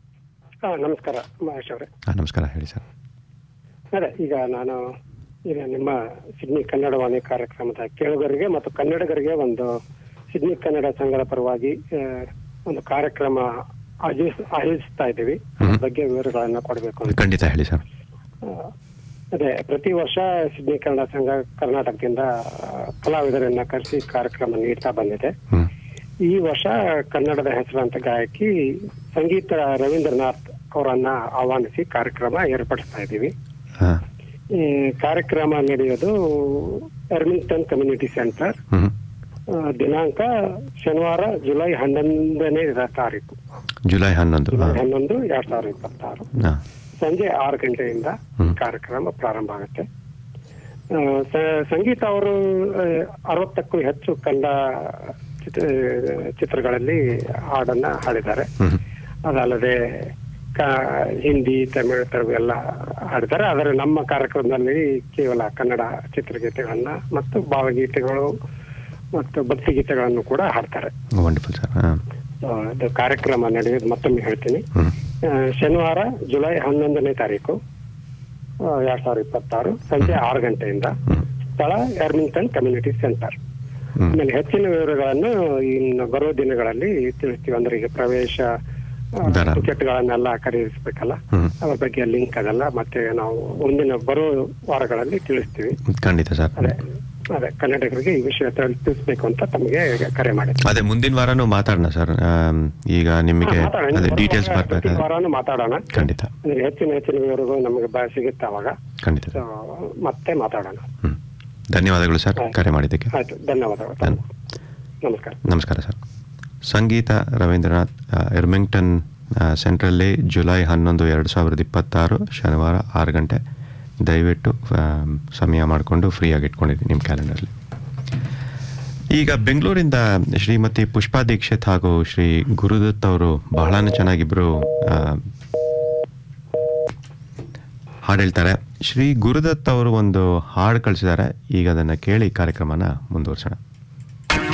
ಹಾ ನಮಸ್ಕಾರ ಮಹೇಶ್ ಅವರೇ ಹಾಂ ನಮಸ್ಕಾರ ಹೇಳಿ ಸರ್ ಅದೇ ಈಗ ನಾನು ಈಗ ನಿಮ್ಮ ಸಿಡ್ನಿ ಕನ್ನಡವಾಣಿ ಕಾರ್ಯಕ್ರಮದ ಕೇಳುಗರಿಗೆ ಮತ್ತು ಕನ್ನಡಿಗರಿಗೆ ಒಂದು ಸಿಡ್ನಿ ಕನ್ನಡ ಸಂಘದ ಪರವಾಗಿ ಆ, ಒಂದು ಕಾರ್ಯಕ್ರಮ ಆಯೋಜಿಸ್ ಆಯೋಜಿಸ್ತಾ ಇದ್ದೀವಿ ಅದ್ರ ಬಗ್ಗೆ ವಿವರಗಳನ್ನ ಕೊಡಬೇಕು ಅಂತ ಖಂಡಿತ ಹೇಳಿ ಸರ್ ಆ, ಅದೇ ಪ್ರತಿ ವರ್ಷ ಸಿಡ್ನಿ ಕನ್ನಡ ಸಂಘ ಕರ್ನಾಟಕದಿಂದ ಆ, ಕಲಾವಿದರನ್ನ ಕರೆಸಿ ಕಾರ್ಯಕ್ರಮ ನೀಡ್ತಾ ಬಂದಿದೆ ಹ್ಮ್. ಈ ವರ್ಷ ಕನ್ನಡದ ಹೆಸರಾಂತ ಗಾಯಕಿ ಸಂಗೀತ ರವೀಂದ್ರನಾಥ್ ಅವರನ್ನ ಆಹ್ವಾನಿಸಿ ಕಾರ್ಯಕ್ರಮ ಏರ್ಪಡಿಸ್ತಾ ಇದ್ದೀವಿ ಹಾಂ ಈ ಕಾರ್ಯಕ್ರಮ ನಡೆಯೋದು ಎರ್ಮಿಂಗ್ಟನ್ ಕಮ್ಯುನಿಟಿ ಸೆಂಟರ್ ಹ್ಞೂ ಆ, ದಿನಾಂಕ ಶನಿವಾರ ಜುಲೈ ಹನ್ನೊಂದನೇ ತಾರೀಕು ಜುಲೈ ಹನ್ನೊಂದು ಜುಲೈ ಹಾಂ ಹನ್ನೊಂದು ಎರಡ್ ಸಾವಿರದ ಇಪ್ಪತ್ತಾರು ಹಾಂ ಸಂಜೆ ಆರು ಗಂಟೆಯಿಂದ ಹ್ಮ್. ಕಾರ್ಯಕ್ರಮ ಪ್ರಾರಂಭ ಆಗುತ್ತೆ ಆ, ಸ- ಸಂಗೀತ ಅವರು ಆ, ಅರವತ್ತಕ್ಕೂ ಹೆಚ್ಚು ಕನ್ನಡ ಚಿತ್ರ ಚಿತ್ರಗಳಲ್ಲಿ ಹಾಡನ್ನ ಹಾಡಿದ್ದಾರೆ ಹ್ಞೂ ಅದಲ್ಲದೆ ಕ- ಹಿಂದಿ ತಮಿಳು ತೆಲುಗು ಎಲ್ಲ ಹಾಡಿದ್ದಾರೆ ಆದರೆ ನಮ್ಮ ಕಾರ್ಯಕ್ರಮದಲ್ಲಿ ಕೇವಲ ಕನ್ನಡ ಚಿತ್ರಗೀತೆಗಳನ್ನ ಮತ್ತು ಭಾವಗೀತೆಗಳು ಮತ್ತು ಭಕ್ತಿಗೀತೆಗಳನ್ನು ಕೂಡ ಹಾಡ್ತಾರೆ ವಂಡರ್ಫುಲ್ ಸರ್ ಹಾಂ ಆ, ಇದು ಕಾರ್ಯಕ್ರಮ ನಡೆಯೋದು ಮತ್ತೊಮ್ಮೆ ಹೇಳ್ತೀನಿ ಹ್ಞೂ ಆ, ಶನಿವಾರ ಜುಲೈ ಹನ್ನೊಂದನೇ ತಾರೀಕು ಆ, ಎರಡ್ ಸಾವಿರದ ಇಪ್ಪತ್ತಾರು ಸಂಜೆ ಆರು ಗಂಟೆಯಿಂದ ಹ್ಮ್. ಸ್ಥಳ ಎರ್ಮಿಂಗ್ಟನ್ ಕಮ್ಯುನಿಟಿ ಸೆಂಟರ್ ಹ್ಮ್. ಆಮೇಲೆ ಹೆಚ್ಚಿನ ವಿವರಗಳನ್ನು ಇನ್ನು ಬರೋ ದಿನಗಳಲ್ಲಿ ತಿಳಿಸ್ತೀವಿ ಅಂದ್ರೆ ಈಗ ಪ್ರವೇಶ ಆ, ದರ. ಟಿಕೆಟ್ಗಳನ್ನೆಲ್ಲ ಖರೀದಿಸ್ಬೇಕಲ್ಲ ಹ್ಮ್. ಅದ್ರ ಬಗ್ಗೆ ಲಿಂಕ್ ಅದೆಲ್ಲ ಮತ್ತೆ ನಾವು ಮುಂದಿನ ಬರೋ ವಾರಗಳಲ್ಲಿ ತಿಳಿಸ್ತೀವಿ ಖಂಡಿತ ಸರ್ ಅದೇ ಅದೇ ಕನ್ನಡಿಗರಿಗೆ ಈ ವಿಷಯ ತಿಳ್- ತಿಳಿಸ್ಬೇಕು ಅಂತ ತಮಗೆ ಕರೆ ಮಾಡಿದ್ದೆ ಅದೇ ಮುಂದಿನ ವಾರನೂ ಮಾತಾಡೋಣ ಸರ್ ಆಮ್, ಈಗ ನಿಮಗೆ ಹಾ, ಮಾತಾಡೋಣ. ಅದೇ ಬರೋ ಡೀಟೇಲ್ಸ್ ವಾರ ಪ್ರತಿ ಬರಬೇಕಾದ್ರೆ ವಾರಾನು ಮಾತಾಡೋಣ ಖಂಡಿತ ಅಂದ್ರೆ ಹೆಚ್ಚಿನ ಹೆಚ್ಚಿನ ವಿವರಗಳು ನಮಗೆ ಬ ಸಿಗುತ್ತೆ ಅವಾಗ ಖಂಡಿತ ಸೊ ಮತ್ತೆ ಮಾತಾಡೋಣ ಹ್ಞೂ ಧನ್ಯವಾದಗಳು ಸರ್ ಆಯ್ತು. ಕರೆ ಮಾಡಿದ್ದಕ್ಕೆ ಆಯ್ತು ಧನ್ಯವಾದಗಳು ಧನ್- ನಮಸ್ಕಾರ ನಮಸ್ಕಾರ ಸರ್ ಸಂಗೀತ ರವೀಂದ್ರನಾಥ್ ಆ, ಎರ್ಮಿಂಗ್ಟನ್ ಸೆಂಟ್ರಲ್ಲಿ ಜುಲೈ ಹನ್ನೊಂದು ಎರಡು ಸಾವಿರದ ಇಪ್ಪತ್ತಾರು ಶನಿವಾರ ಆರು ಗಂಟೆ ದಯವಿಟ್ಟು ಆ, ಸಮಯ ಮಾಡಿಕೊಂಡು ಫ್ರೀಯಾಗಿ ಇಟ್ಕೊಂಡಿದ್ದೀನಿ ನಿಮ್ಮ ಕ್ಯಾಲೆಂಡರ್ಲಿ ಈಗ ಬೆಂಗಳೂರಿಂದ ಶ್ರೀಮತಿ ಪುಷ್ಪಾ ದೀಕ್ಷಿತ್ ಹಾಗೂ ಶ್ರೀ ಗುರುದತ್ ಅವರು ಬಹಳನೇ ಚೆನ್ನಾಗಿಬ್ರು ಆ, ಹಾಡು ಹೇಳ್ತಾರೆ ಶ್ರೀ ಗುರುದತ್ ಅವರು ಒಂದು ಹಾಡು ಕಳಿಸಿದ್ದಾರೆ ಈಗ ಅದನ್ನು ಕೇಳಿ ಕಾರ್ಯಕ್ರಮನ ಮುಂದುವರ್ಸೋಣ